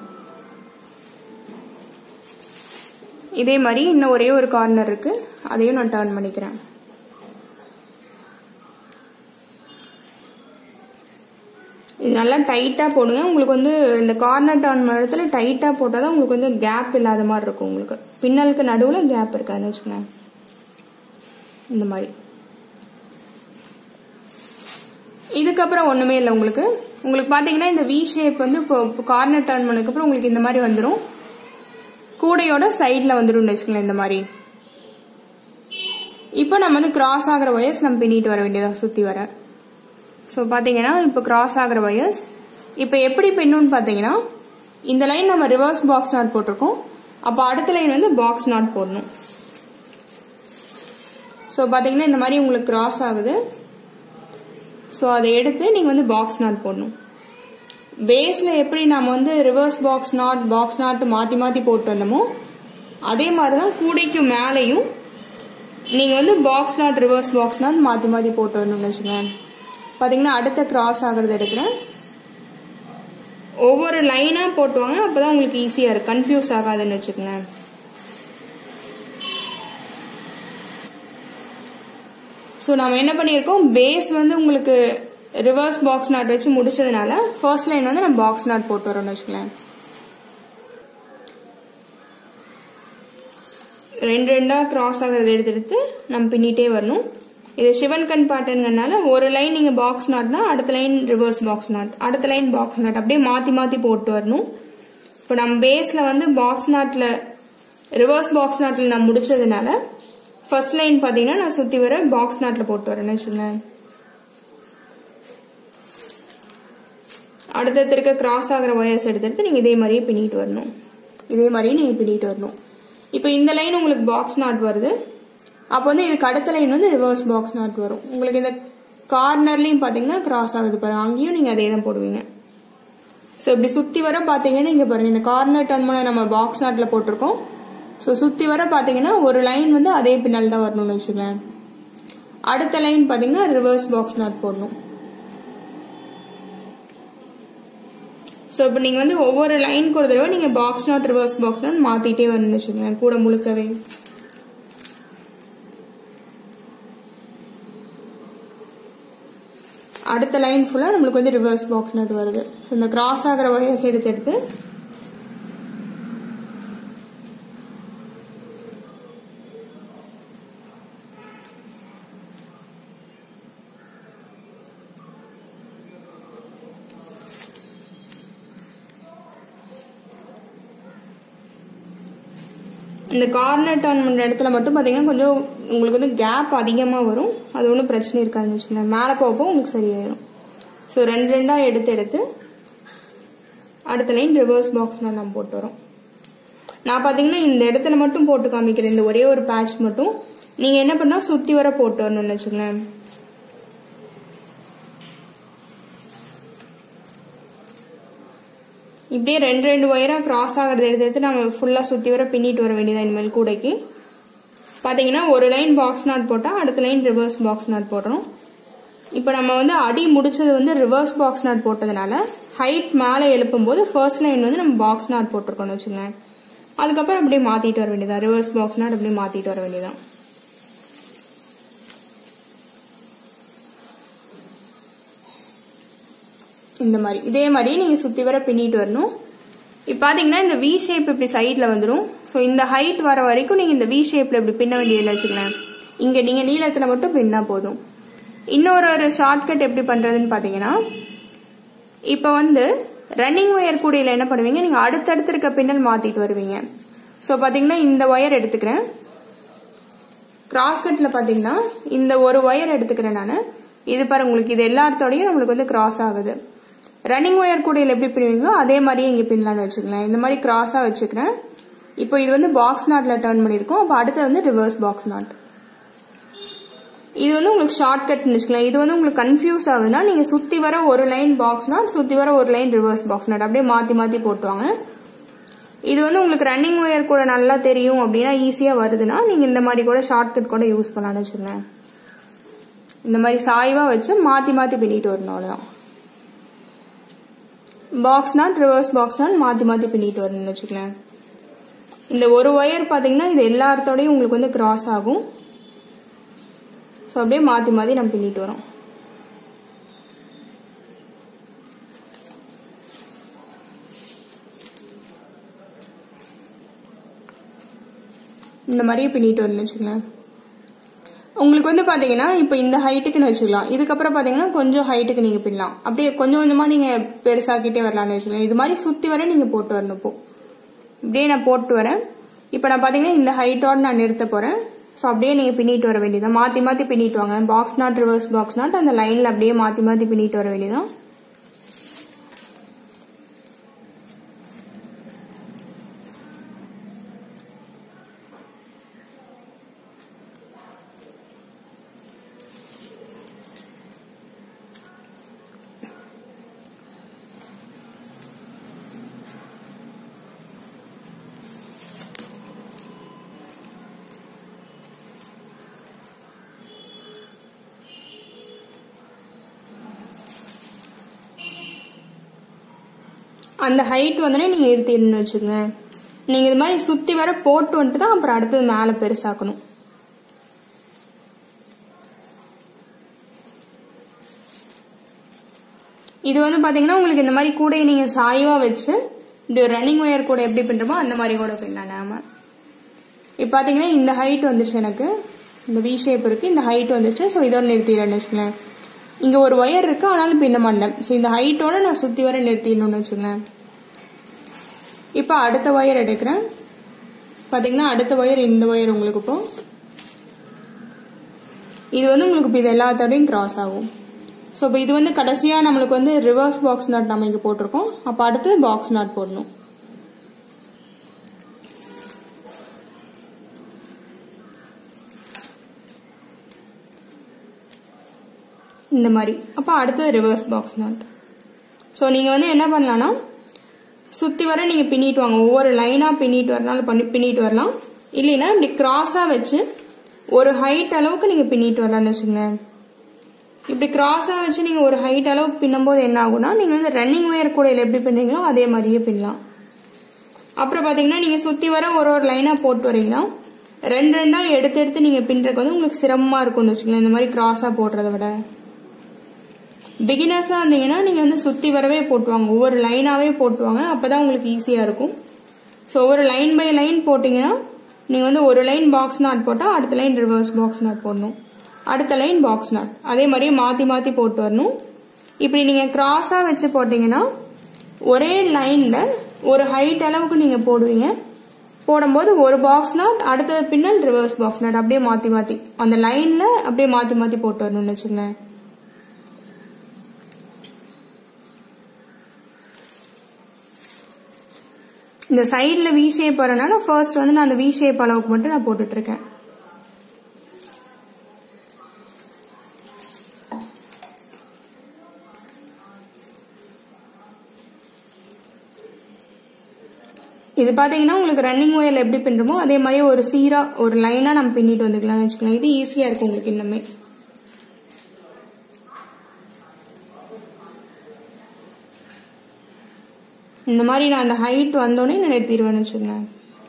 இதே மாதிரி இன்னும் ஒரே ஒரு கார்னர் இருக்கு அதையும் நான் டர்ன் பண்ணிக்கிறேன் இது நல்லா டைட்டாக போடுங்க உங்களுக்கு வந்து இந்த கார்னர் டர்ன் மரத்துல டைட்டாக போட்டால் தான் உங்களுக்கு வந்து கேப் இல்லாத மாதிரி இருக்கும் உங்களுக்கு பின்னலுக்கு நடுவில் கேப் இருக்காதுன்னு வச்சுக்கோங்க இந்த மாதிரி இதுக்கப்புறம் ஒன்றுமே இல்லை உங்களுக்கு உங்களுக்கு பார்த்தீங்கன்னா இந்த வி ஷேப் வந்து இப்போ கார்னர் டர்ன் பண்ணதுக்கப்புறம் உங்களுக்கு இந்த மாதிரி வந்துடும் கூடையோட சைடில் வந்துடும் வச்சுக்கலாம் இந்த மாதிரி இப்போ நம்ம வந்து கிராஸ் ஆகிற ஒயர்ஸ் நம்ம பின்னிட்டு வர வேண்டியதா சுற்றி வர ஸோ பார்த்தீங்கன்னா இப்போ கிராஸ் ஆகிற ஒயர்ஸ் இப்போ எப்படி பின்னுன்னு பார்த்தீங்கன்னா இந்த லைன் நம்ம ரிவர்ஸ் பாக்ஸ் நாட் போட்டிருக்கோம் அப்போ அடுத்த லைன் வந்து பாக்ஸ் நாட் போடணும் ஸோ பார்த்தீங்கன்னா இந்த மாதிரி உங்களுக்கு கிராஸ் ஆகுது ஸோ அதை எடுத்து நீங்கள் வந்து பாக்ஸ் நாட் போடணும் பேஸில் எப்படி நம்ம வந்து reverse box knot box knot மாற்றி மாற்றி போட்டு வந்தோமோ அதே மாதிரி தான் கூடைக்கு மேலேயும் நீங்கள் வந்து box knot reverse box knot மாற்றி மாற்றி போட்டு வரணும்னு வச்சுக்கோங்க பார்த்தீங்கன்னா அடுத்த கிராஸ் ஆகிறது எடுக்கிறேன் ஒவ்வொரு லைனாக போட்டுவாங்க அப்போ தான் உங்களுக்கு ஈஸியாக இருக்கும் கன்ஃபியூஸ் ஆகாதுன்னு வச்சுக்கோங்க ஸோ நம்ம என்ன பண்ணியிருக்கோம் பேஸ் வந்து உங்களுக்கு ரிவர்ஸ் பாக்ஸ் நாட் வச்சு முடிச்சதுனால ஃபர்ஸ்ட் லைன் வந்து நம்ம பாக்ஸ் நாட் போட்டு வரோம்னு வச்சுக்கலாம் ரெண்டு ரெண்டா கிராஸ் ஆகிறத எடுத்து எடுத்து நம்ம பின்னிட்டே வரணும் இது சிவன் கண் பேட்டர்னுங்கனால ஒரு லைன் நீங்க பாக்ஸ் நாட்னா அடுத்த லைன் ரிவர்ஸ் பாக்ஸ் நாட் அடுத்த லைன் பாக்ஸ் நாட் அப்படியே மாத்தி மாத்தி போட்டு வரணும் இப்போ நம்ம பேஸ்ல வந்து பாக்ஸ் நாட்ல ரிவர்ஸ் பாக்ஸ் நாட்ல நான் முடிச்சதுனால ஃபர்ஸ்ட் லைன் பாத்தீங்கன்னா நான் சுத்தி வர பாக்ஸ் நாட்ல போட்டு வரேன்னு வச்சுக்கோங்களேன் அடுத்தடுத்து இருக்க கிராஸ் ஆகிற ஒயர்ஸ் எடுத்து எடுத்து நீங்கள் இதே மாதிரியே பின்னிட்டு வரணும் இதே மாதிரியே நீங்கள் பின்னிட்டு வரணும் இப்போ இந்த லைன் உங்களுக்கு பாக்ஸ் நாட் வருது அப்போ வந்து இதுக்கு அடுத்த லைன் வந்து ரிவர்ஸ் பாக்ஸ் நாட் வரும் உங்களுக்கு இந்த கார்னர்லையும் பார்த்தீங்கன்னா கிராஸ் ஆகுது பாருங்க அங்கேயும் நீங்கள் அதே தான் போடுவீங்க ஸோ இப்படி சுற்றி வர பார்த்தீங்கன்னா இங்கே பாருங்க இந்த கார்னர் டர்ன் பண்ண நம்ம பாக்ஸ் நாட்டில் போட்டிருக்கோம் ஸோ சுற்றி வர பார்த்தீங்கன்னா ஒரு லைன் வந்து அதே பின்னால் தான் வரணும்னு வச்சுக்கோங்க அடுத்த லைன் பார்த்தீங்கன்னா ரிவர்ஸ் பாக்ஸ் நாட் போடணும் ஸோ இப்போ நீங்கள் வந்து ஒவ்வொரு லைனுக்கு ஒரு தடவை நீங்கள் box knot reverse box knot மாற்றிட்டே வரணும்னு வச்சுக்கோங்களேன் கூட முழுக்கவே அடுத்த லைன் ஃபுல்லாக நம்மளுக்கு வந்து ரிவர்ஸ் பாக்ஸ் நட் வருது ஸோ இந்த கிராஸ் ஆகிற ஒயர்ஸ் எடுத்து எடுத்து இந்த கார்னர் டர்ன் பண்ணுற இடத்துல மட்டும் பார்த்தீங்கன்னா கொஞ்சம் உங்களுக்கு வந்து கேப் அதிகமாக வரும் அது ஒன்றும் பிரச்சனை இருக்காதுன்னு வச்சுக்கோங்களேன் மேலே போக உங்களுக்கு சரியாயிடும் ஸோ ரெண்டு ரெண்டாக எடுத்து எடுத்து அடுத்த லைன் ரிவர்ஸ் பாக்ஸ் நம்ம போட்டு வரோம் நான் பார்த்தீங்கன்னா இந்த இடத்துல மட்டும் போட்டு காமிக்கிறேன் இந்த ஒரே ஒரு பேட்ச் மட்டும் நீங்கள் என்ன பண்ணால் சுற்றி வர போட்டு வரணும்னு வச்சுக்கோங்களேன் இப்படியே ரெண்டு ரெண்டு ஒயராக கிராஸ் ஆகிறத எடுத்து எடுத்து நம்ம ஃபுல்லாக சுற்றி வர பின்னிட்டு வர வேண்டியதான் இனிமேல் கூடைக்கு பார்த்தீங்கன்னா ஒரு லைன் பாக்ஸ் நாட் போட்டால் அடுத்த லைன் ரிவர்ஸ் பாக்ஸ் நாட் போடுறோம் இப்போ நம்ம வந்து அடி முடிச்சது வந்து ரிவர்ஸ் பாக்ஸ் நாட் போட்டதுனால ஹைட் மேலே எழுப்பும் போது ஃபர்ஸ்ட் லைன் வந்து நம்ம பாக்ஸ் நாட் போட்டிருக்கோம்னு வச்சுக்கோங்க அதுக்கப்புறம் அப்படியே மாற்றிட்டு வர வேண்டியதான் ரிவர்ஸ் பாக்ஸ் நாட் அப்படியே மாற்றிட்டு வர வேண்டியதான் இந்த மாதிரி இதே மாதிரி நீங்க சுத்தி வர பின்னிட்டு வரணும் இப்போ பாத்தீங்கன்னா இந்த வி ஷேப் இப்படி சைட்ல வந்துடும் ஸோ இந்த ஹைட் வர வரைக்கும் நீங்க இந்த வி ஷேப்ல இப்படி பின்ன வேண்டியதில்லை வச்சுக்கலாம் இங்க நீங்க நீளத்துல மட்டும் பின்னா போதும் இன்னொரு ஒரு ஷார்ட்கட் எப்படி பண்றதுன்னு பாத்தீங்கன்னா இப்போ வந்து ரன்னிங் ஒயர் கூடையில என்ன பண்ணுவீங்க நீங்க அடுத்தடுத்து இருக்க பின்னல் மாத்திட்டு வருவீங்க ஸோ பாத்தீங்கன்னா இந்த ஒயர் எடுத்துக்கிறேன் கிராஸ் கட்ல பாத்தீங்கன்னா இந்த ஒரு ஒயர் எடுத்துக்கிறேன் நான் இது பாரு உங்களுக்கு இது எல்லாத்தோடையும் நம்மளுக்கு வந்து கிராஸ் ஆகுது ரன்னிங் ஒயர் கூடையில் எப்படி பின்னுவீங்களோ அதே மாதிரியே இங்கே பின்னலான்னு வச்சுக்கலாம் இந்த மாதிரி கிராஸாக வச்சுக்கிறேன் இப்போ இது வந்து பாக்ஸ் நாட்டில் டர்ன் பண்ணியிருக்கோம் அப்போ அடுத்து வந்து ரிவர்ஸ் பாக்ஸ் நாட் இது வந்து உங்களுக்கு ஷார்ட் கட்னு வச்சுக்கலாம் இது வந்து உங்களுக்கு கன்ஃபியூஸ் ஆகுதுன்னா நீங்கள் சுற்றி வர ஒரு லைன் பாக்ஸ் நாட் சுற்றி வர ஒரு லைன் ரிவர்ஸ் பாக்ஸ் நாட் அப்படியே மாற்றி மாற்றி போட்டுவாங்க இது வந்து உங்களுக்கு ரன்னிங் ஒயர் கூட நல்லா தெரியும் அப்படின்னா ஈஸியாக வருதுன்னா நீங்கள் இந்த மாதிரி கூட ஷார்ட் கட் கூட யூஸ் பண்ணலாம்னு வச்சுக்கோங்களேன் இந்த மாதிரி சாய்வாக வச்சு மாற்றி மாற்றி பின்னிட்டு வரணும் அவ்வளோதான் box knot reverse box knot மாற்றி மாற்றி பின்னிட்டு வரணும்னு வச்சுக்கலாம் இந்த ஒரு ஒயர் பார்த்தீங்கன்னா இது எல்லாத்தோடையும் உங்களுக்கு வந்து கிராஸ் ஆகும் ஸோ அப்படியே மாற்றி மாற்றி நம்ம பின்னிட்டு வரோம் இந்த மாதிரியே பின்னிட்டு வரணும்னு வச்சுக்கலாம் உங்களுக்கு வந்து பாத்தீங்கன்னா இப்போ இந்த ஹைட்டுக்குன்னு வச்சுக்கலாம் இதுக்கப்புறம் பாத்தீங்கன்னா கொஞ்சம் ஹைட்டுக்கு நீங்க பின்னலாம் அப்படியே கொஞ்சம் கொஞ்சமா நீங்க பெருசாக்கிட்டே வரலாம்னு வச்சுக்கலாம் இது மாதிரி சுத்தி வர நீங்க போட்டு வரணும் இப்போ இப்படியே நான் போட்டு வரேன் இப்போ நான் பாத்தீங்கன்னா இந்த ஹைட்டோட நான் நிறுத்த போறேன் ஸோ அப்படியே நீங்க பின்னிட்டு வர வேண்டியதான் மாத்தி மாத்தி பின்னிட்டு வாங்க box knot reverse box knot அந்த லைன்ல அப்படியே மாத்தி மாத்தி பின்னிட்டு வர வேண்டியதான் அந்த ஹைட் வந்து நீங்க இருத்திடணும்னு வச்சுக்கோங்க நீங்க இது மாதிரி சுத்தி வர போட்டு வந்துட்டு தான் அப்புறம் அடுத்தது மேல பெருசாக்கணும் இது வந்து பாத்தீங்கன்னா உங்களுக்கு இந்த மாதிரி கூடையை நீங்க சாய்வா வச்சு இப்படி ஒரு ரன்னிங் ஒயர் கூட எப்படி பின்றமோ அந்த மாதிரி கூட பின்னலாம் நாம இப்போ பாத்தீங்கன்னா இந்த ஹைட் வந்துருச்சு எனக்கு இந்த வி ஷேப் இருக்கு இந்த ஹைட் வந்துருச்சு ஸோ இதோட நிறுத்திடுறேன்னு வச்சுக்கோங்களேன் இங்க ஒரு ஒயர் இருக்கு ஆனாலும் பின்ன மாட்டேன் ஸோ இந்த ஹைட்டோட நான் சுத்தி வர நிறுத்திடணும்னு வச்சுக்கோங்களேன் இப்போ அடுத்த ஒயர் எடுக்கிறேன் பாத்தீங்கன்னா அடுத்த ஒயர் இந்த ஒயர் உங்களுக்கு இப்போ இது வந்து உங்களுக்கு இப்போ இது எல்லாத்தோடையும் கிராஸ் ஆகும் ஸோ இப்போ இது வந்து கடைசியாக நம்மளுக்கு வந்து ரிவர்ஸ் பாக்ஸ் நாட் நம்ம இங்கே போட்டிருக்கோம் அப்போ அடுத்து பாக்ஸ் நாட் போடணும் இந்த மாதிரி அப்போ அடுத்தது ரிவர்ஸ் பாக்ஸ் நாட் ஸோ நீங்கள் வந்து என்ன பண்ணலாம்னா சுற்றி வர நீங்கள் பின்னிட்டு வாங்க ஒவ்வொரு லைனாக பின்னிட்டு வரனாலும் பண்ணி பின்னிட்டு வரலாம் இல்லைன்னா இப்படி கிராஸாக வச்சு ஒரு ஹைட் அளவுக்கு நீங்கள் பின்னிட்டு வரலாம்னு வச்சுங்களேன் இப்படி கிராஸாக வச்சு நீங்கள் ஒரு ஹைட் அளவுக்கு பின்னும்போது என்ன ஆகும்னா நீங்கள் வந்து ரன்னிங் ஒயர் கூடையில் எப்படி பின்னீங்களோ அதே மாதிரியே பின்னலாம் அப்புறம் பார்த்தீங்கன்னா நீங்கள் சுற்றி வர ஒரு ஒரு லைனாக போட்டு வரீங்கன்னா ரெண்டு ரெண்டாக எடுத்து எடுத்து நீங்கள் பின்னுறதுக்கு வந்து உங்களுக்கு சிரமமாக இருக்கும்னு வச்சுக்கலாம் இந்த மாதிரி கிராஸாக போடுறத விட பிகினர்ஸாக இருந்தீங்கன்னா நீங்கள் வந்து சுற்றி வரவே போட்டுவாங்க ஒவ்வொரு லைனாகவே போட்டுவாங்க அப்போ தான் உங்களுக்கு ஈஸியாக இருக்கும் ஸோ ஒவ்வொரு லைன் பை லைன் போட்டிங்கன்னா நீங்கள் வந்து ஒரு லைன் பாக்ஸ் நாட் போட்டால் அடுத்த லைன் ரிவர்ஸ் பாக்ஸ் நாட் போடணும் அடுத்த லைன் பாக்ஸ் நாட் அதே மாதிரியே மாற்றி மாற்றி போட்டு வரணும் இப்படி நீங்கள் கிராஸாக வச்சு போட்டிங்கன்னா ஒரே லைனில் ஒரு ஹைட் அளவுக்கு நீங்கள் போடுவீங்க போடும்போது ஒரு பாக்ஸ் நாட் அடுத்த பின்னல் ரிவர்ஸ் பாக்ஸ் நாட் அப்படியே மாற்றி மாற்றி அந்த லைனில் அப்படியே மாற்றி மாற்றி போட்டு வரணும்னு வச்சுக்கோங்களேன் இந்த சைடில் வி ஷேப் வரனால ஃபர்ஸ்ட் வந்து நான் அந்த வி ஷேப் அளவுக்கு மட்டும் நான் போட்டுட்டு இருக்கேன் இது பார்த்தீங்கன்னா உங்களுக்கு ரன்னிங் ஒயர் எப்படி பின்னுமோ அதே மாதிரி ஒரு சீரா ஒரு லைனா நம்ம பின்னிட்டு வந்துக்கலாம்னு வச்சுக்கலாம் இது ஈஸியா இருக்கும் உங்களுக்கு இன்னுமே இந்த மாதிரி நான் அந்த ஹைட் வந்தோடனே நான் நிறுத்திடுவேன்னு வச்சுக்கோங்களேன்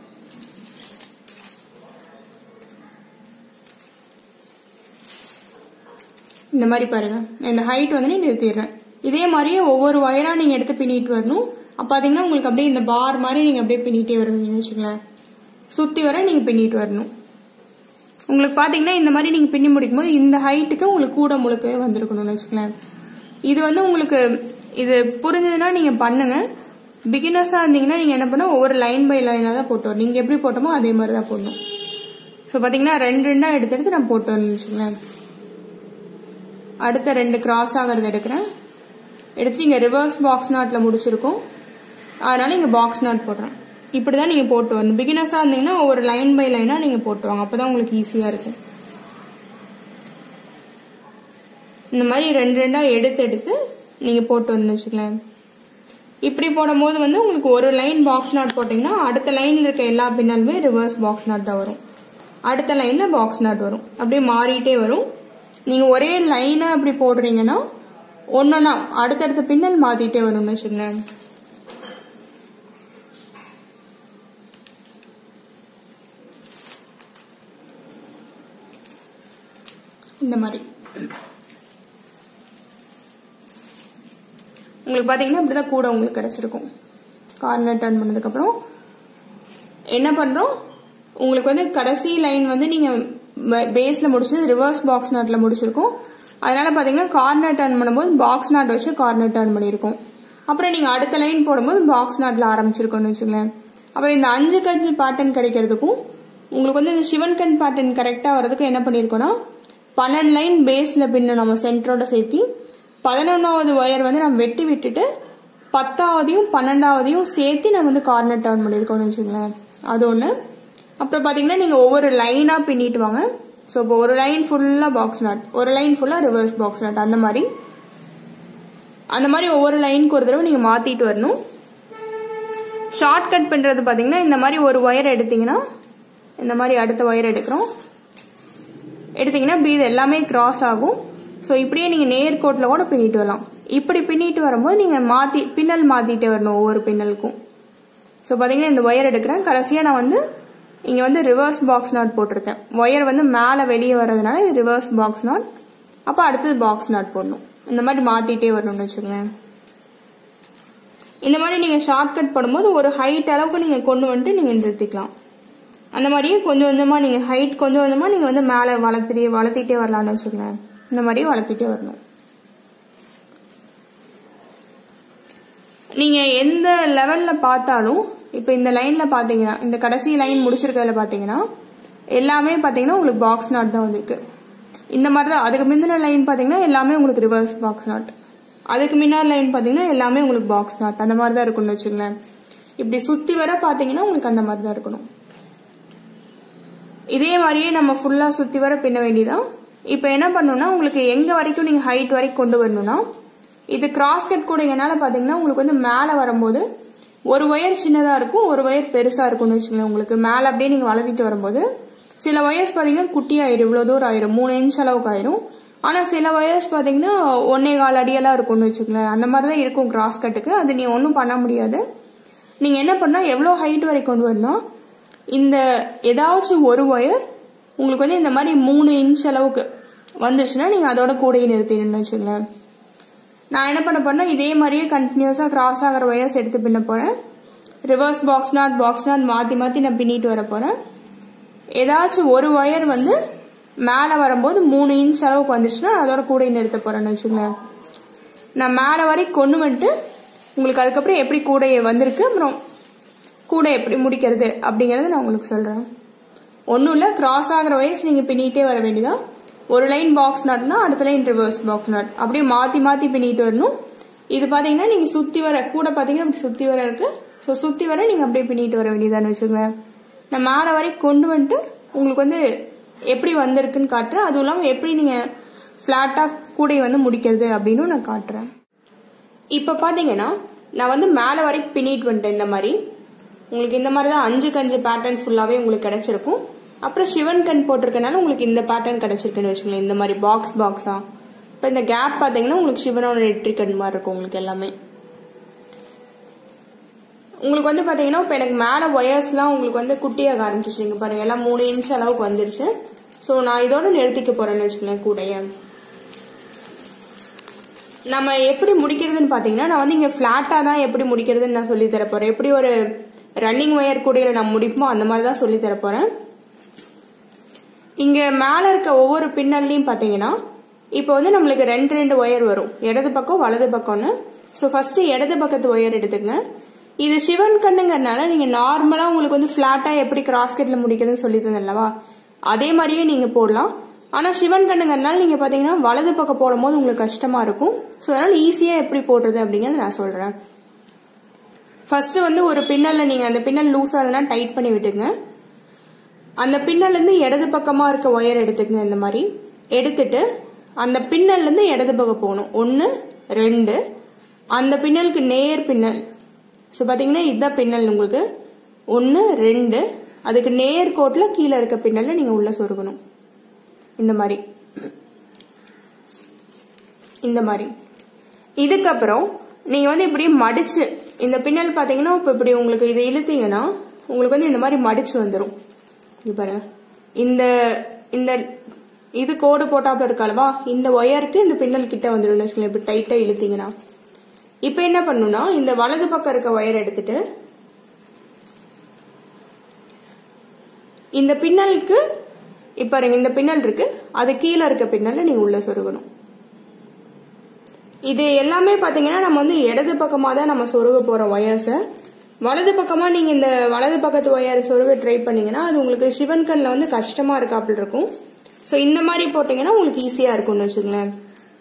இந்த மாதிரி பாருங்க நான் இந்த ஹைட் வந்து நிறுத்திடுறேன் இதே மாதிரியே ஒவ்வொரு ஒயரா நீங்க எடுத்து பின்னிட்டு வரணும் அப்ப பாத்தீங்கன்னா உங்களுக்கு அப்படியே இந்த பார் மாதிரி நீங்க அப்படியே பின்னிட்டே வருவீங்கன்னு வச்சுக்கோங்களேன் சுத்தி வர நீங்க பின்னிட்டு வரணும் உங்களுக்கு பாத்தீங்கன்னா இந்த மாதிரி நீங்க பின்னி முடிக்கும் போது இந்த ஹைட்டுக்கு உங்களுக்கு கூட முழுக்கவே வந்திருக்கணும்னு வச்சுக்கோங்களேன் இது வந்து உங்களுக்கு இது புரிஞ்சதுன்னா நீங்க பண்ணுங்க பிகினர்ஸா இருந்தீங்கன்னா நீங்க என்ன பண்ண ஒவ்வொரு லைன் பை லைனா தான் போட்டு வரணும் நீங்க எப்படி போட்டோமோ அதே மாதிரி தான் போடணும் ஸோ பாத்தீங்கன்னா ரெண்டு ரெண்டா எடுத்து எடுத்து நான் போட்டு வரணும்னு வச்சுக்கோங்களேன் அடுத்த ரெண்டு கிராஸ் ஆகிறது எடுக்கிறேன் எடுத்து இங்க ரிவர்ஸ் பாக்ஸ் நாட்ல முடிச்சிருக்கோம் அதனால இங்க பாக்ஸ் நாட் போடுறேன் இப்படிதான் நீங்க போட்டு வரணும் பிகினர்ஸா இருந்தீங்கன்னா ஒவ்வொரு லைன் பை லைனா நீங்க போட்டுருவாங்க அப்பதான் உங்களுக்கு ஈஸியா இருக்கும் இந்த மாதிரி ரெண்டு ரெண்டா எடுத்து எடுத்து நீங்க போட்டு வரணும்னு வச்சுக்கலாம் இப்படி போடும்போது வந்து உங்களுக்கு ஒரு லைன் பாக்ஸ் நாட் போட்டீங்கன்னா அடுத்த லைன்ல இருக்க எல்லா பின்னாலுமே ரிவர்ஸ் பாக்ஸ் நாட் தான் வரும் அடுத்த லைன்ல பாக்ஸ் நாட் வரும் அப்படியே மாறிட்டே வரும் நீங்க ஒரே லைனா அப்படி போடுறீங்கன்னா ஒன்னொன்னா அடுத்தடுத்த பின்னல் மாத்திட்டே வரும்னு வச்சுக்கோங்களேன் இந்த மாதிரி உங்களுக்கு பாத்தீங்கன்னா இப்படிதான் கூட உங்களுக்கு கிடைச்சிருக்கும் கார்னர் டர்ன் பண்ணதுக்கு என்ன பண்றோம் உங்களுக்கு வந்து கடைசி லைன் வந்து நீங்க பேஸ்ல முடிச்சது ரிவர்ஸ் பாக்ஸ் நாட்ல முடிச்சிருக்கோம் அதனால பாத்தீங்கன்னா கார்னர் டர்ன் பண்ணும்போது பாக்ஸ் நாட் வச்சு கார்னர் டர்ன் பண்ணியிருக்கோம் அப்புறம் நீங்க அடுத்த லைன் போடும்போது பாக்ஸ் நாட்ல ஆரம்பிச்சிருக்கோம்னு வச்சுங்களேன் அப்புறம் இந்த அஞ்சு கஞ்சு பேட்டர்ன் கிடைக்கிறதுக்கும் உங்களுக்கு வந்து இந்த சிவன் கண் பேட்டர்ன் கரெக்டா வரதுக்கும் என்ன பண்ணிருக்கோம்னா பன்னெண்டு லைன் பேஸ்ல பின்னு நம்ம சென்டரோட சேர்த்தி பதினொன்னாவது ஒயர் வந்து நம்ம வெட்டி விட்டுட்டு பத்தாவதையும் பன்னெண்டாவதையும் சேர்த்து நம்ம வந்து கார்னர் டர்ன் பண்ணியிருக்கோம்னு வச்சுங்களேன் அது ஒன்று அப்புறம் பார்த்தீங்கன்னா நீங்கள் ஒவ்வொரு லைனாக பின்னிட்டு வாங்க ஸோ இப்போ ஒரு லைன் ஃபுல்லாக பாக்ஸ் நாட் ஒரு லைன் ஃபுல்லாக ரிவர்ஸ் பாக்ஸ் நாட் அந்த மாதிரி அந்த மாதிரி ஒவ்வொரு லைனுக்கு ஒரு தடவை நீங்கள் மாற்றிட்டு வரணும் ஷார்ட் கட் பண்ணுறது பார்த்தீங்கன்னா இந்த மாதிரி ஒரு ஒயர் எடுத்தீங்கன்னா இந்த மாதிரி அடுத்த ஒயர் எடுக்கிறோம் எடுத்தீங்கன்னா இப்படி இது எல்லாமே கிராஸ் ஆகும் ஸோ இப்படியே நீங்கள் நேர்கோட்டில் கூட பின்னிட்டு வரலாம் இப்படி பின்னிட்டு வரும்போது நீங்கள் மாற்றி பின்னல் மாற்றிட்டே வரணும் ஒவ்வொரு பின்னலுக்கும் ஸோ பார்த்தீங்கன்னா இந்த ஒயர் எடுக்கிறேன் கடைசியாக நான் வந்து இங்கே வந்து ரிவர்ஸ் பாக்ஸ் நாட் போட்டிருக்கேன் ஒயர் வந்து மேலே வெளியே வர்றதுனால இது ரிவர்ஸ் பாக்ஸ் நாட் அப்போ அடுத்தது பாக்ஸ் நாட் போடணும் இந்த மாதிரி மாற்றிட்டே வரணும்னு வச்சுக்கோங்களேன் இந்த மாதிரி நீங்கள் ஷார்ட் கட் பண்ணும்போது ஒரு ஹைட் அளவுக்கு நீங்கள் கொண்டு வந்துட்டு நீங்கள் நிறுத்திக்கலாம் அந்த மாதிரியே கொஞ்சம் கொஞ்சமாக நீங்கள் ஹைட் கொஞ்சம் கொஞ்சமாக நீங்கள் வந்து மேலே வளர்த்துட்டே வளர்த்திட்டே வரலாம்னு வச்சுக்கோங்களேன் இந்த மாதிரியே வளர்த்திட்டே வரணும் நீங்கள் எந்த லெவலில் பார்த்தாலும் இப்போ இந்த லைனில் பார்த்தீங்கன்னா இந்த கடைசி லைன் முடிச்சிருக்கிறதுல பார்த்தீங்கன்னா எல்லாமே பார்த்தீங்கன்னா உங்களுக்கு பாக்ஸ் நாட் தான் வந்திருக்கு இந்த மாதிரி தான் அதுக்கு முந்தின லைன் பார்த்தீங்கன்னா எல்லாமே உங்களுக்கு ரிவர்ஸ் பாக்ஸ் நாட் அதுக்கு முன்னாடி லைன் பார்த்தீங்கன்னா எல்லாமே உங்களுக்கு பாக்ஸ் நாட் அந்த மாதிரி தான் இருக்கும்னு வச்சுங்களேன் இப்படி சுற்றி வர பார்த்தீங்கன்னா உங்களுக்கு அந்த மாதிரி தான் இருக்கணும் இதே மாதிரியே நம்ம ஃபுல்லாக சுற்றி வர பின்ன வேண்டியதான் இப்போ என்ன பண்ணணும்னா உங்களுக்கு எங்கே வரைக்கும் நீங்கள் ஹைட் வரைக்கும் கொண்டு வரணும்னா இது கிராஸ் கட் கூடங்கனால பார்த்தீங்கன்னா உங்களுக்கு வந்து மேலே வரும்போது ஒரு ஒயர் சின்னதாக இருக்கும் ஒரு ஒயர் பெருசாக இருக்கும்னு வச்சுக்கோங்களேன் உங்களுக்கு மேலே அப்படியே நீங்கள் வளர்த்திட்டு வரும்போது சில ஒயர்ஸ் பார்த்தீங்கன்னா குட்டியாயிரும் இவ்வளோ தூரம் ஆயிரும் மூணு இன்ச் அளவுக்கு ஆயிரும் ஆனால் சில ஒயர்ஸ் பார்த்தீங்கன்னா ஒன்னே கால் அடியெல்லாம் இருக்கும்னு வச்சுக்கோங்களேன் அந்த மாதிரி தான் இருக்கும் கிராஸ் கட்டுக்கு அது நீ ஒன்றும் பண்ண முடியாது நீங்கள் என்ன பண்ணால் எவ்வளோ ஹைட் வரைக்கும் கொண்டு வரணும் இந்த ஏதாச்சும் ஒரு ஒயர் உங்களுக்கு வந்து இந்த மாதிரி மூணு இன்ச் அளவுக்கு வந்துருச்சுன்னா நீங்கள் அதோட கூடையை நிறுத்திடணும்னு வச்சுக்கோங்களேன் நான் என்ன பண்ண போறேன்னா இதே மாதிரியே கண்டினியூஸா கிராஸ் ஆகிற ஒயர்ஸ் எடுத்து பின்ன போறேன் reverse box knot box knot மாத்தி மாத்தி நான் பின்னிட்டு வர போறேன் ஏதாச்சும் ஒரு ஒயர் வந்து மேலே வரும்போது மூணு இன்ச் அளவுக்கு வந்துச்சுன்னா அதோட கூட நிறுத்த போறேன்னு வச்சுக்கோங்களேன் நான் மேலே வரை கொண்டு வந்துட்டு உங்களுக்கு அதுக்கப்புறம் எப்படி கூட வந்திருக்கு அப்புறம் கூட எப்படி முடிக்கிறது அப்படிங்கறத நான் உங்களுக்கு சொல்றேன் ஒன்றும் இல்லை கிராஸ் ஆகிற வயசு நீங்கள் பின்னிட்டே வர வேண்டியதா ஒரு லைன் பாக்ஸ் நாட்னா அடுத்த லைன் ரிவர்ஸ் பாக்ஸ் நாட் அப்படியே மாற்றி மாற்றி பின்னிட்டு வரணும் இது பார்த்தீங்கன்னா நீங்கள் சுற்றி வர கூட பார்த்தீங்கன்னா இப்படி சுற்றி வர இருக்கு ஸோ சுற்றி வர நீங்கள் அப்படியே பின்னிட்டு வர வேண்டியதான்னு வச்சுக்கோங்களேன் நான் மேலே வரை கொண்டு வந்துட்டு உங்களுக்கு வந்து எப்படி வந்திருக்குன்னு காட்டுறேன் அதுவும் இல்லாமல் எப்படி நீங்கள் ஃப்ளாட்டாக கூடை வந்து முடிக்கிறது அப்படின்னு நான் காட்டுறேன் இப்போ பார்த்தீங்கன்னா நான் வந்து மேலே வரைக்கும் பின்னிட்டு வந்துட்டேன் இந்த மாதிரி உங்களுக்கு இந்த மாதிரி தான் அஞ்சு கஞ்சு பேட்டர்ன் ஃபுல்லாகவே உங்களுக்கு கிடைச்சிருக்கும் அப்புறம் சிவன் கண் போட்டிருக்கனால உங்களுக்கு இந்த பேட்டர்ன் கிடைச்சிருக்குன்னு வச்சுக்கோங்களேன் இந்த மாதிரி பாக்ஸ் பாக்ஸா இப்போ இந்த கேப் பார்த்தீங்கன்னா உங்களுக்கு சிவனோட நெட்ரி கண் மாதிரி இருக்கும் உங்களுக்கு எல்லாமே உங்களுக்கு வந்து பாத்தீங்கன்னா இப்போ எனக்கு மேலே ஒயர்ஸ்லாம் உங்களுக்கு வந்து குட்டியாக ஆரம்பிச்சிச்சுங்க பாருங்க எல்லாம் மூணு இன்ச் அளவுக்கு வந்துருச்சு ஸோ நான் இதோட நிறுத்திக்க போறேன்னு வச்சுக்கோங்களேன் கூடைய நம்ம எப்படி முடிக்கிறதுன்னு பாத்தீங்கன்னா நான் வந்து இங்க பிளாட்டா தான் எப்படி முடிக்கிறதுன்னு நான் சொல்லி தர போறேன் எப்படி ஒரு ரன்னிங் ஒயர் கூடையில நான் முடிப்போமோ அந்த மாதிரி தான் சொல்லி தர போறேன் இங்க மேல இருக்க ஒவ்வொரு பின்னல்லையும் பாத்தீங்கன்னா இப்போ வந்து நம்மளுக்கு ரெண்டு ரெண்டு ஒயர் வரும் இடது பக்கம் வலது பக்கம்னு ஸோ ஃபர்ஸ்ட் இடது பக்கத்து ஒயர் எடுத்துங்க இது சிவன் கண்ணுங்கிறதுனால நீங்க நார்மலா உங்களுக்கு வந்து பிளாட்டா எப்படி கிராஸ்கெட்ல முடிக்கிறதுன்னு சொல்லி தந்தல்லவா அதே மாதிரியே நீங்க போடலாம் ஆனா சிவன் கண்ணுங்கிறதுனால நீங்க பாத்தீங்கன்னா வலது பக்கம் போடும் போது உங்களுக்கு கஷ்டமா இருக்கும் ஸோ அதனால ஈஸியா எப்படி போடுறது அப்படிங்கறத நான் சொல்றேன் ஃபர்ஸ்ட் வந்து ஒரு பின்னல்ல நீங்க அந்த பின்னல் லூஸ் ஆகுதுன்னா டைட் பண்ணி விட்டுங்க அந்த பின்னல்ல இருந்து இடது பக்கமா இருக்க ஒயர் எடுத்துக்கங்க இந்த மாதிரி எடுத்துட்டு அந்த பின்னல்ல இருந்து இடது பக்கம் போகணும் ஒன்னு ரெண்டு அந்த பின்னலுக்கு நேர் பின்னல் ஸோ பாத்தீங்கன்னா இதுதான் பின்னல் உங்களுக்கு ஒன்னு ரெண்டு அதுக்கு நேர் கோட்ல கீழே இருக்க பின்னல்ல நீங்க உள்ள சொருகணும் இந்த மாதிரி இந்த மாதிரி இதுக்கப்புறம் நீங்க வந்து இப்படி மடிச்சு இந்த பின்னல் பாத்தீங்கன்னா இப்ப இப்படி உங்களுக்கு இதை இழுத்தீங்கன்னா உங்களுக்கு வந்து இந்த மாதிரி மடிச்சு வந்துடும் இங்க பாருங்க இந்த இந்த இது கோடு போட்டாப்புல இருக்காளவா இந்த ஒயருக்கு இந்த பின்னல் கிட்ட வந்துடும் வச்சுக்கோங்களேன் இப்படி டைட்டா இழுத்தீங்கன்னா இப்ப என்ன பண்ணணும்னா இந்த வலது பக்கம் இருக்க ஒயர் எடுத்துட்டு இந்த பின்னலுக்கு இப்ப பாருங்க இந்த பின்னல் இருக்கு அது கீழே இருக்க பின்னல்ல நீங்க உள்ள சொருகணும் இது எல்லாமே பாத்தீங்கன்னா நம்ம வந்து இடது பக்கமா தான் நம்ம சொருக போறோம் ஒயர்ஸ வலது பக்கமா நீங்க இந்த வலது பக்கத்து ஒயர் சொருக ட்ரை பண்ணீங்கன்னா அது உங்களுக்கு சிவன் கண்ணில் வந்து கஷ்டமா இருக்காப்புல இருக்கும் ஸோ இந்த மாதிரி போட்டீங்கன்னா உங்களுக்கு ஈஸியா இருக்கும்னு வச்சுங்களேன்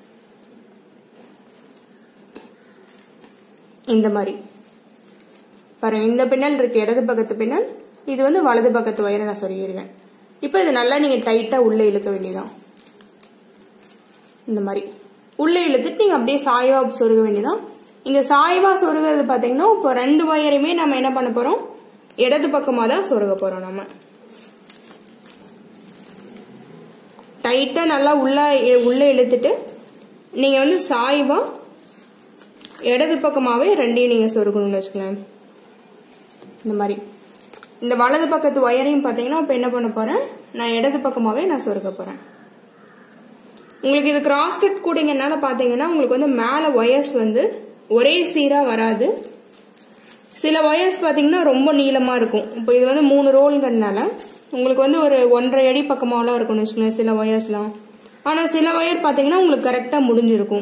இந்த மாதிரி பாருங்க இந்த பின்னல் இருக்கு இடது பக்கத்து பின்னல் இது வந்து வலது பக்கத்து ஒயரை நான் சொல்லியிருக்கேன் இப்போ இது நல்லா நீங்க டைட்டா உள்ள இழுக்க வேண்டியதான் இந்த மாதிரி உள்ள இழுத்துட்டு நீங்க அப்படியே சாய்வா சொருக வேண்டியதான் இங்க சாய்வா சொருகிறது பாத்தீங்கன்னா இப்போ ரெண்டு ஒயரையுமே நம்ம என்ன பண்ண போறோம் இடது பக்கமா தான் சொருக போறோம் நம்ம டைட்டா நல்லா உள்ள உள்ள இழுத்துட்டு நீங்க வந்து சாய்வா இடது பக்கமாவே ரெண்டையும் நீங்க சொருகணும்னு வச்சுக்கலாம் இந்த மாதிரி இந்த வலது பக்கத்து ஒயரையும் பாத்தீங்கன்னா இப்ப என்ன பண்ண போறேன் நான் இடது பக்கமாவே நான் சொருக போறேன் உங்களுக்கு இது கிராஸ் கட் கூடிங்கனால பாத்தீங்கன்னா உங்களுக்கு வந்து மேல ஒயர்ஸ் வந்து ஒரே சீரா வராது சில ஒயர்ஸ் பாத்தீங்கன்னா ரொம்ப நீளமா இருக்கும் இப்போ இது வந்து மூணு ரோல்ங்கிறதுனால உங்களுக்கு வந்து ஒரு ஒன்றரை அடி பக்கமாலாம் இருக்கும்னு வச்சுக்கோங்க சில ஒயர்ஸ்லாம் ஆனா சில ஒயர் பாத்தீங்கன்னா உங்களுக்கு கரெக்டா முடிஞ்சிருக்கும்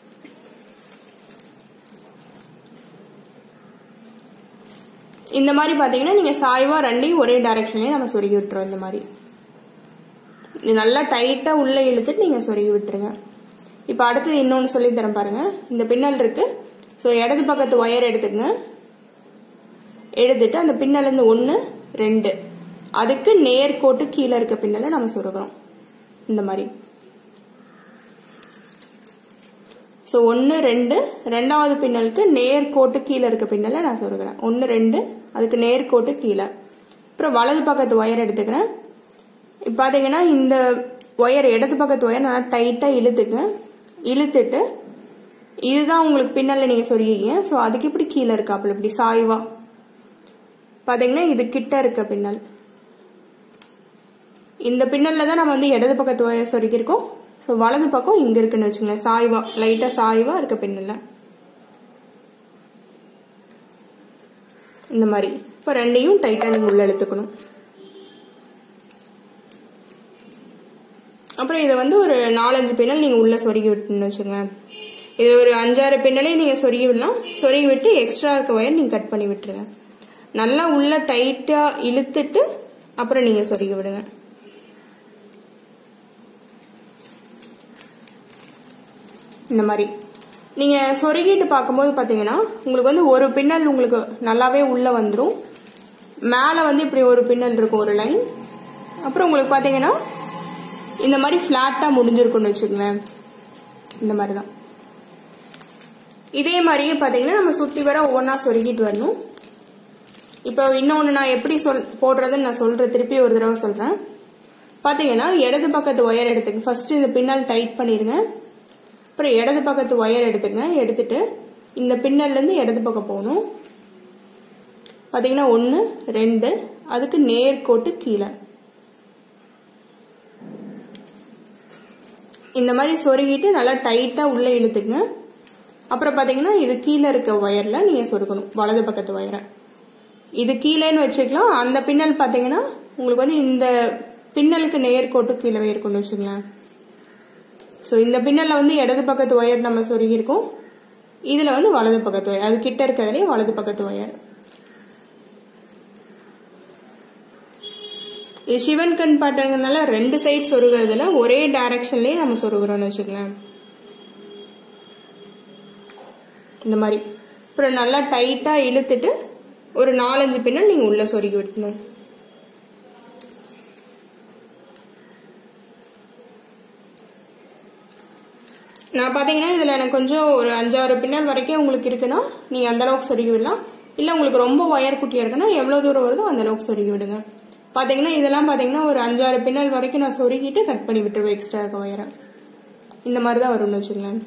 இந்த மாதிரி பாத்தீங்கன்னா நீங்க சாய்வா ரெண்டையும் ஒரே டைரக்ஷன்லயே நம்ம சொருகி விட்டுறோம் இந்த மாதிரி இது நல்லா டைட்டா உள்ள இழுத்துட்டு நீங்க சொருகி விட்டுருங்க இப்ப அடுத்தது இன்னொன்னு சொல்லி தரேன் பாருங்க இந்த பின்னல் இருக்கு ஸோ இடது பக்கத்து ஒயர் எடுத்துக்கங்க எடுத்துட்டு அந்த பின்னல் இருந்து ஒன்னு ரெண்டு அதுக்கு நேர்கோட்டு கீழே இருக்க பின்னலை நம்ம சொருகிறோம் இந்த மாதிரி ஸோ ஒன்று ரெண்டு ரெண்டாவது பின்னலுக்கு நேர்கோட்டு கீழே இருக்க பின்னலை நான் சொருகிறேன் ஒன்று ரெண்டு அதுக்கு நேர்கோட்டு கீழே அப்புறம் வலது பக்கத்து ஒயர் எடுத்துக்கிறேன் இப்போ பார்த்தீங்கன்னா இந்த ஒயர் இடது பக்கத்து ஒயர் நல்லா டைட்டாக இழுத்துங்க இழுத்துட்டு இதுதான் உங்களுக்கு பின்னல்ல நீங்கள் சொல்லிருக்கீங்க ஸோ அதுக்கு இப்படி கீழே இருக்காப்புல இப்படி சாய்வா பார்த்தீங்கன்னா இது கிட்ட இருக்க பின்னல் இந்த பின்னல்ல தான் நம்ம வந்து இடது பக்கத்து ஒயர் சொருக்கியிருக்கோம் ஸோ வலது பக்கம் இங்க இருக்குன்னு வச்சுங்களேன் சாய்வா லைட்டா சாய்வா இருக்க பின்னல்ல இந்த மாதிரி இப்போ ரெண்டையும் டைட்டா நீங்க உள்ள இழுத்துக்கணும் அப்புறம் இதை வந்து ஒரு நாலஞ்சு பின்னல் நீங்க உள்ள சொருகி விட்டுன்னு வச்சுங்களேன் இது ஒரு அஞ்சாறு பின்னலே நீங்க சொருகி விடலாம் சொருகி விட்டு எக்ஸ்ட்ரா இருக்க ஒயர் நீங்க கட் பண்ணி விட்டுருங்க நல்லா உள்ள டைட்டா இழுத்துட்டு அப்புறம் நீங்க சொருகி விடுங்க இந்த மாதிரி நீங்க சொருகிட்டு பார்க்கும்போது பாத்தீங்கன்னா உங்களுக்கு வந்து ஒரு பின்னல் உங்களுக்கு நல்லாவே உள்ள வந்துடும் மேல வந்து இப்படி ஒரு பின்னல் இருக்கும் ஒரு லைன் அப்புறம் உங்களுக்கு பாத்தீங்கன்னா இந்த மாதிரி பிளாட்டா முடிஞ்சிருக்கும்னு வச்சுக்கோங்களேன் இந்த மாதிரி தான் இதே மாதிரியே பாத்தீங்கன்னா நம்ம சுத்தி வர ஒவ்வொன்றா சொருகிட்டு வரணும் இப்போ இன்னொன்று நான் எப்படி சொல் போடுறதுன்னு நான் சொல்றேன் திருப்பி ஒரு தடவை சொல்றேன் பாத்தீங்கன்னா இடது பக்கத்து ஒயர் எடுத்துங்க ஃபர்ஸ்ட் இந்த பின்னல் டைட் பண்ணிருங்க அப்புறம் இடது பக்கத்து ஒயர் எடுத்துங்க எடுத்துட்டு இந்த பின்னல்ல இருந்து இடது பக்கம் போகணும் பாத்தீங்கன்னா ஒன்னு ரெண்டு அதுக்கு நேர்கோட்டு கீழே இந்த மாதிரி சொருகிட்டு நல்லா டைட்டா உள்ள இழுத்துங்க அப்புறம் பாத்தீங்கன்னா இது கீழே இருக்க ஒயர்ல நீங்க சொருகணும் வலது பக்கத்து ஒயரை இது கீழேன்னு வச்சுக்கலாம் அந்த பின்னல் பாத்தீங்கன்னா உங்களுக்கு வந்து இந்த பின்னலுக்கு நேர்கோட்டு கீழே இருக்கும்னு வச்சுக்கலாம் ஸோ இந்த பின்னல்ல வந்து இடது பக்கத்து ஒயர் நம்ம சொருகியிருக்கோம் இதுல வந்து வலது பக்கத்து ஒயர் அது கிட்ட இருக்கிறதுலே வலது பக்கத்து ஒயர் இது சிவன் கண் பாட்டுறதுனால ரெண்டு சைட் சொருகிறதுல ஒரே டைரக்ஷன்லயே நம்ம சொருகிறோம்னு வச்சுக்கலாம் இந்த மாதிரி அப்புறம் நல்லா டைட்டா இழுத்துட்டு ஒரு நாலஞ்சு பின்னல் நீங்க உள்ள சொருகி விட்டணும் நான் பாத்தீங்கன்னா இதுல எனக்கு கொஞ்சம் ஒரு அஞ்சாறு பின்னல் வரைக்கும் உங்களுக்கு இருக்குன்னா நீங்க அந்த அளவுக்கு சொருகி விடலாம் இல்ல உங்களுக்கு ரொம்ப ஒயர் குட்டியா இருக்குன்னா எவ்வளவு தூரம் வருதோ அந்த அளவுக்கு சொருகி விடுங்க பாத்தீங்கன்னா இதெல்லாம் பாத்தீங்கன்னா ஒரு அஞ்சாறு பின்னல் வரைக்கும் நான் சொருகிட்டு கட் பண்ணி விட்டுருவேன் எக்ஸ்ட்ரா இருக்க ஒயரை இந்த மாதிரி தான் வரும்னு வச்சுக்கலாம்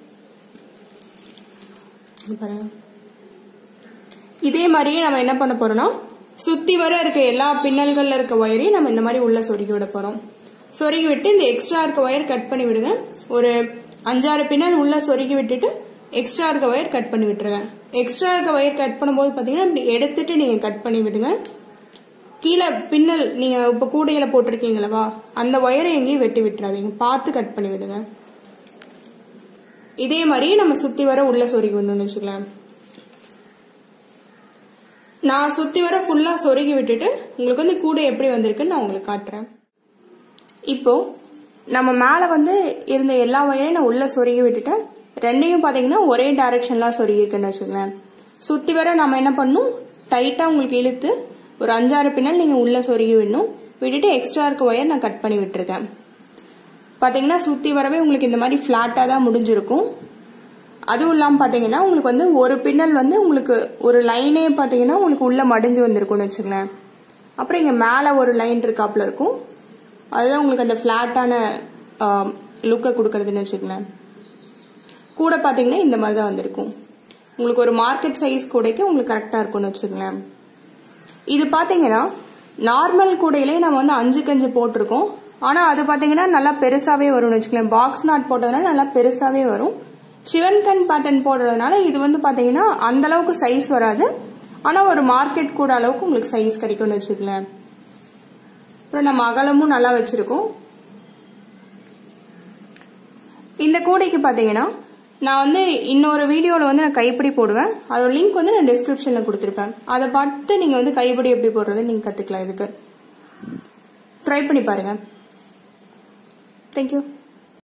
பாருங்க இதே மாதிரியே நம்ம என்ன பண்ண போறோம்னா சுத்தி வர இருக்க எல்லா பின்னல்கள்ல இருக்க ஒயரையும் நம்ம இந்த மாதிரி உள்ள சொருகி விட போறோம் சொருகி விட்டு இந்த எக்ஸ்ட்ரா இருக்க ஒயர் கட் பண்ணி விடுங்க ஒரு அஞ்சாறு பின்னல் உள்ள சொருகி விட்டுட்டு எக்ஸ்ட்ரா இருக்க ஒயர் கட் பண்ணி விட்டுருங்க எக்ஸ்ட்ரா இருக்க ஒயர் கட் பண்ணும்போது பாத்தீங்கன்னா இப்படி எடுத்துட்டு நீங்க கட் பண்ணி விடுங்க கீழே பின்னல் நீங்க இப்ப கூடையில போட்டிருக்கீங்களவா அந்த ஒயரை எங்கேயும் வெட்டி விட்டுறாதீங்க பார்த்து கட் பண்ணி விடுங்க இதே மாதிரி நம்ம சுத்தி வர உள்ள சொருகி விடணும்னு வச்சுக்கலாம் நான் சுத்தி வர ஃபுல்லா சொருகி விட்டுட்டு உங்களுக்கு வந்து கூடை எப்படி வந்திருக்குன்னு நான் உங்களுக்கு காட்டுறேன் இப்போ நம்ம மேல வந்து இருந்த எல்லா ஒயரையும் நான் உள்ள சொருகி விட்டுட்டேன் ரெண்டையும் பாத்தீங்கன்னா ஒரே டைரக்ஷன்ல சொருகி இருக்குன்னு வச்சுக்கோங்களேன் சுத்தி வர நம்ம என்ன பண்ணணும் டைட்டா உங்களுக்கு இழுத்து ஒரு அஞ்சாறு பின்னல் நீங்க உள்ள சொருகி விடணும் விட்டுட்டு எக்ஸ்ட்ரா இருக்க ஒயர் நான் கட் பண்ணி விட்டுருக்கேன் பாத்தீங்கன்னா சுத்தி வரவே உங்களுக்கு இந்த மாதிரி பிளாட்டா தான் முடிஞ்சிருக்கும் அதுவும் இல்லாம பாத்தீங்கன்னா உங்களுக்கு வந்து ஒரு பின்னல் வந்து உங்களுக்கு ஒரு லைனே பாத்தீங்கன்னா உங்களுக்கு உள்ள மடிஞ்சு வந்திருக்கும்னு வச்சுக்கோங்களேன் அப்புறம் இங்க மேல ஒரு லைன் இருக்காப்ல இருக்கும் அதுதான் உங்களுக்கு அந்த பிளாட்டான லுக்கை கொடுக்கறதுன்னு வச்சுக்கோங்களேன் கூட பாத்தீங்கன்னா இந்த மாதிரி தான் வந்திருக்கும் உங்களுக்கு ஒரு மார்க்கெட் சைஸ் கூடைக்கு உங்களுக்கு கரெக்டா இருக்கும்னு வச்சுக்கோங்களேன் இது பாத்தீங்கன்னா நார்மல் கூடையிலே நம்ம வந்து அஞ்சு கஞ்சு போட்டிருக்கோம் ஆனா அது பாத்தீங்கன்னா நல்லா பெருசாவே வரும்னு வச்சுக்கோங்களேன் பாக்ஸ் நாட் போட்டதுனால நல்லா பெருசாவே வரும் சிவன்கண் பேட்டர்ன் போடுறதுனால இது வந்து பாத்தீங்கன்னா அந்த அளவுக்கு சைஸ் வராது ஆனா ஒரு மார்க்கெட் கூட அளவுக்கு உங்களுக்கு சைஸ் கிடைக்கும்னு வச்சுக்கோங்களேன் அப்புறம் நம்ம அகலமும் நல்லா வச்சிருக்கோம் இந்த கூடைக்கு பாத்தீங்கன்னா நான் வந்து இன்னொரு வீடியோல வந்து நான் கைப்பிடி போடுவேன் அதோட லிங்க் வந்து நான் டிஸ்கிரிப்ஷன்ல கொடுத்துருப்பேன் அதை பார்த்து நீங்க வந்து கைப்பிடி எப்படி போடுறது நீங்க கத்துக்கலாம் இதுக்கு ட்ரை பண்ணி பாருங்க தேங்க்யூ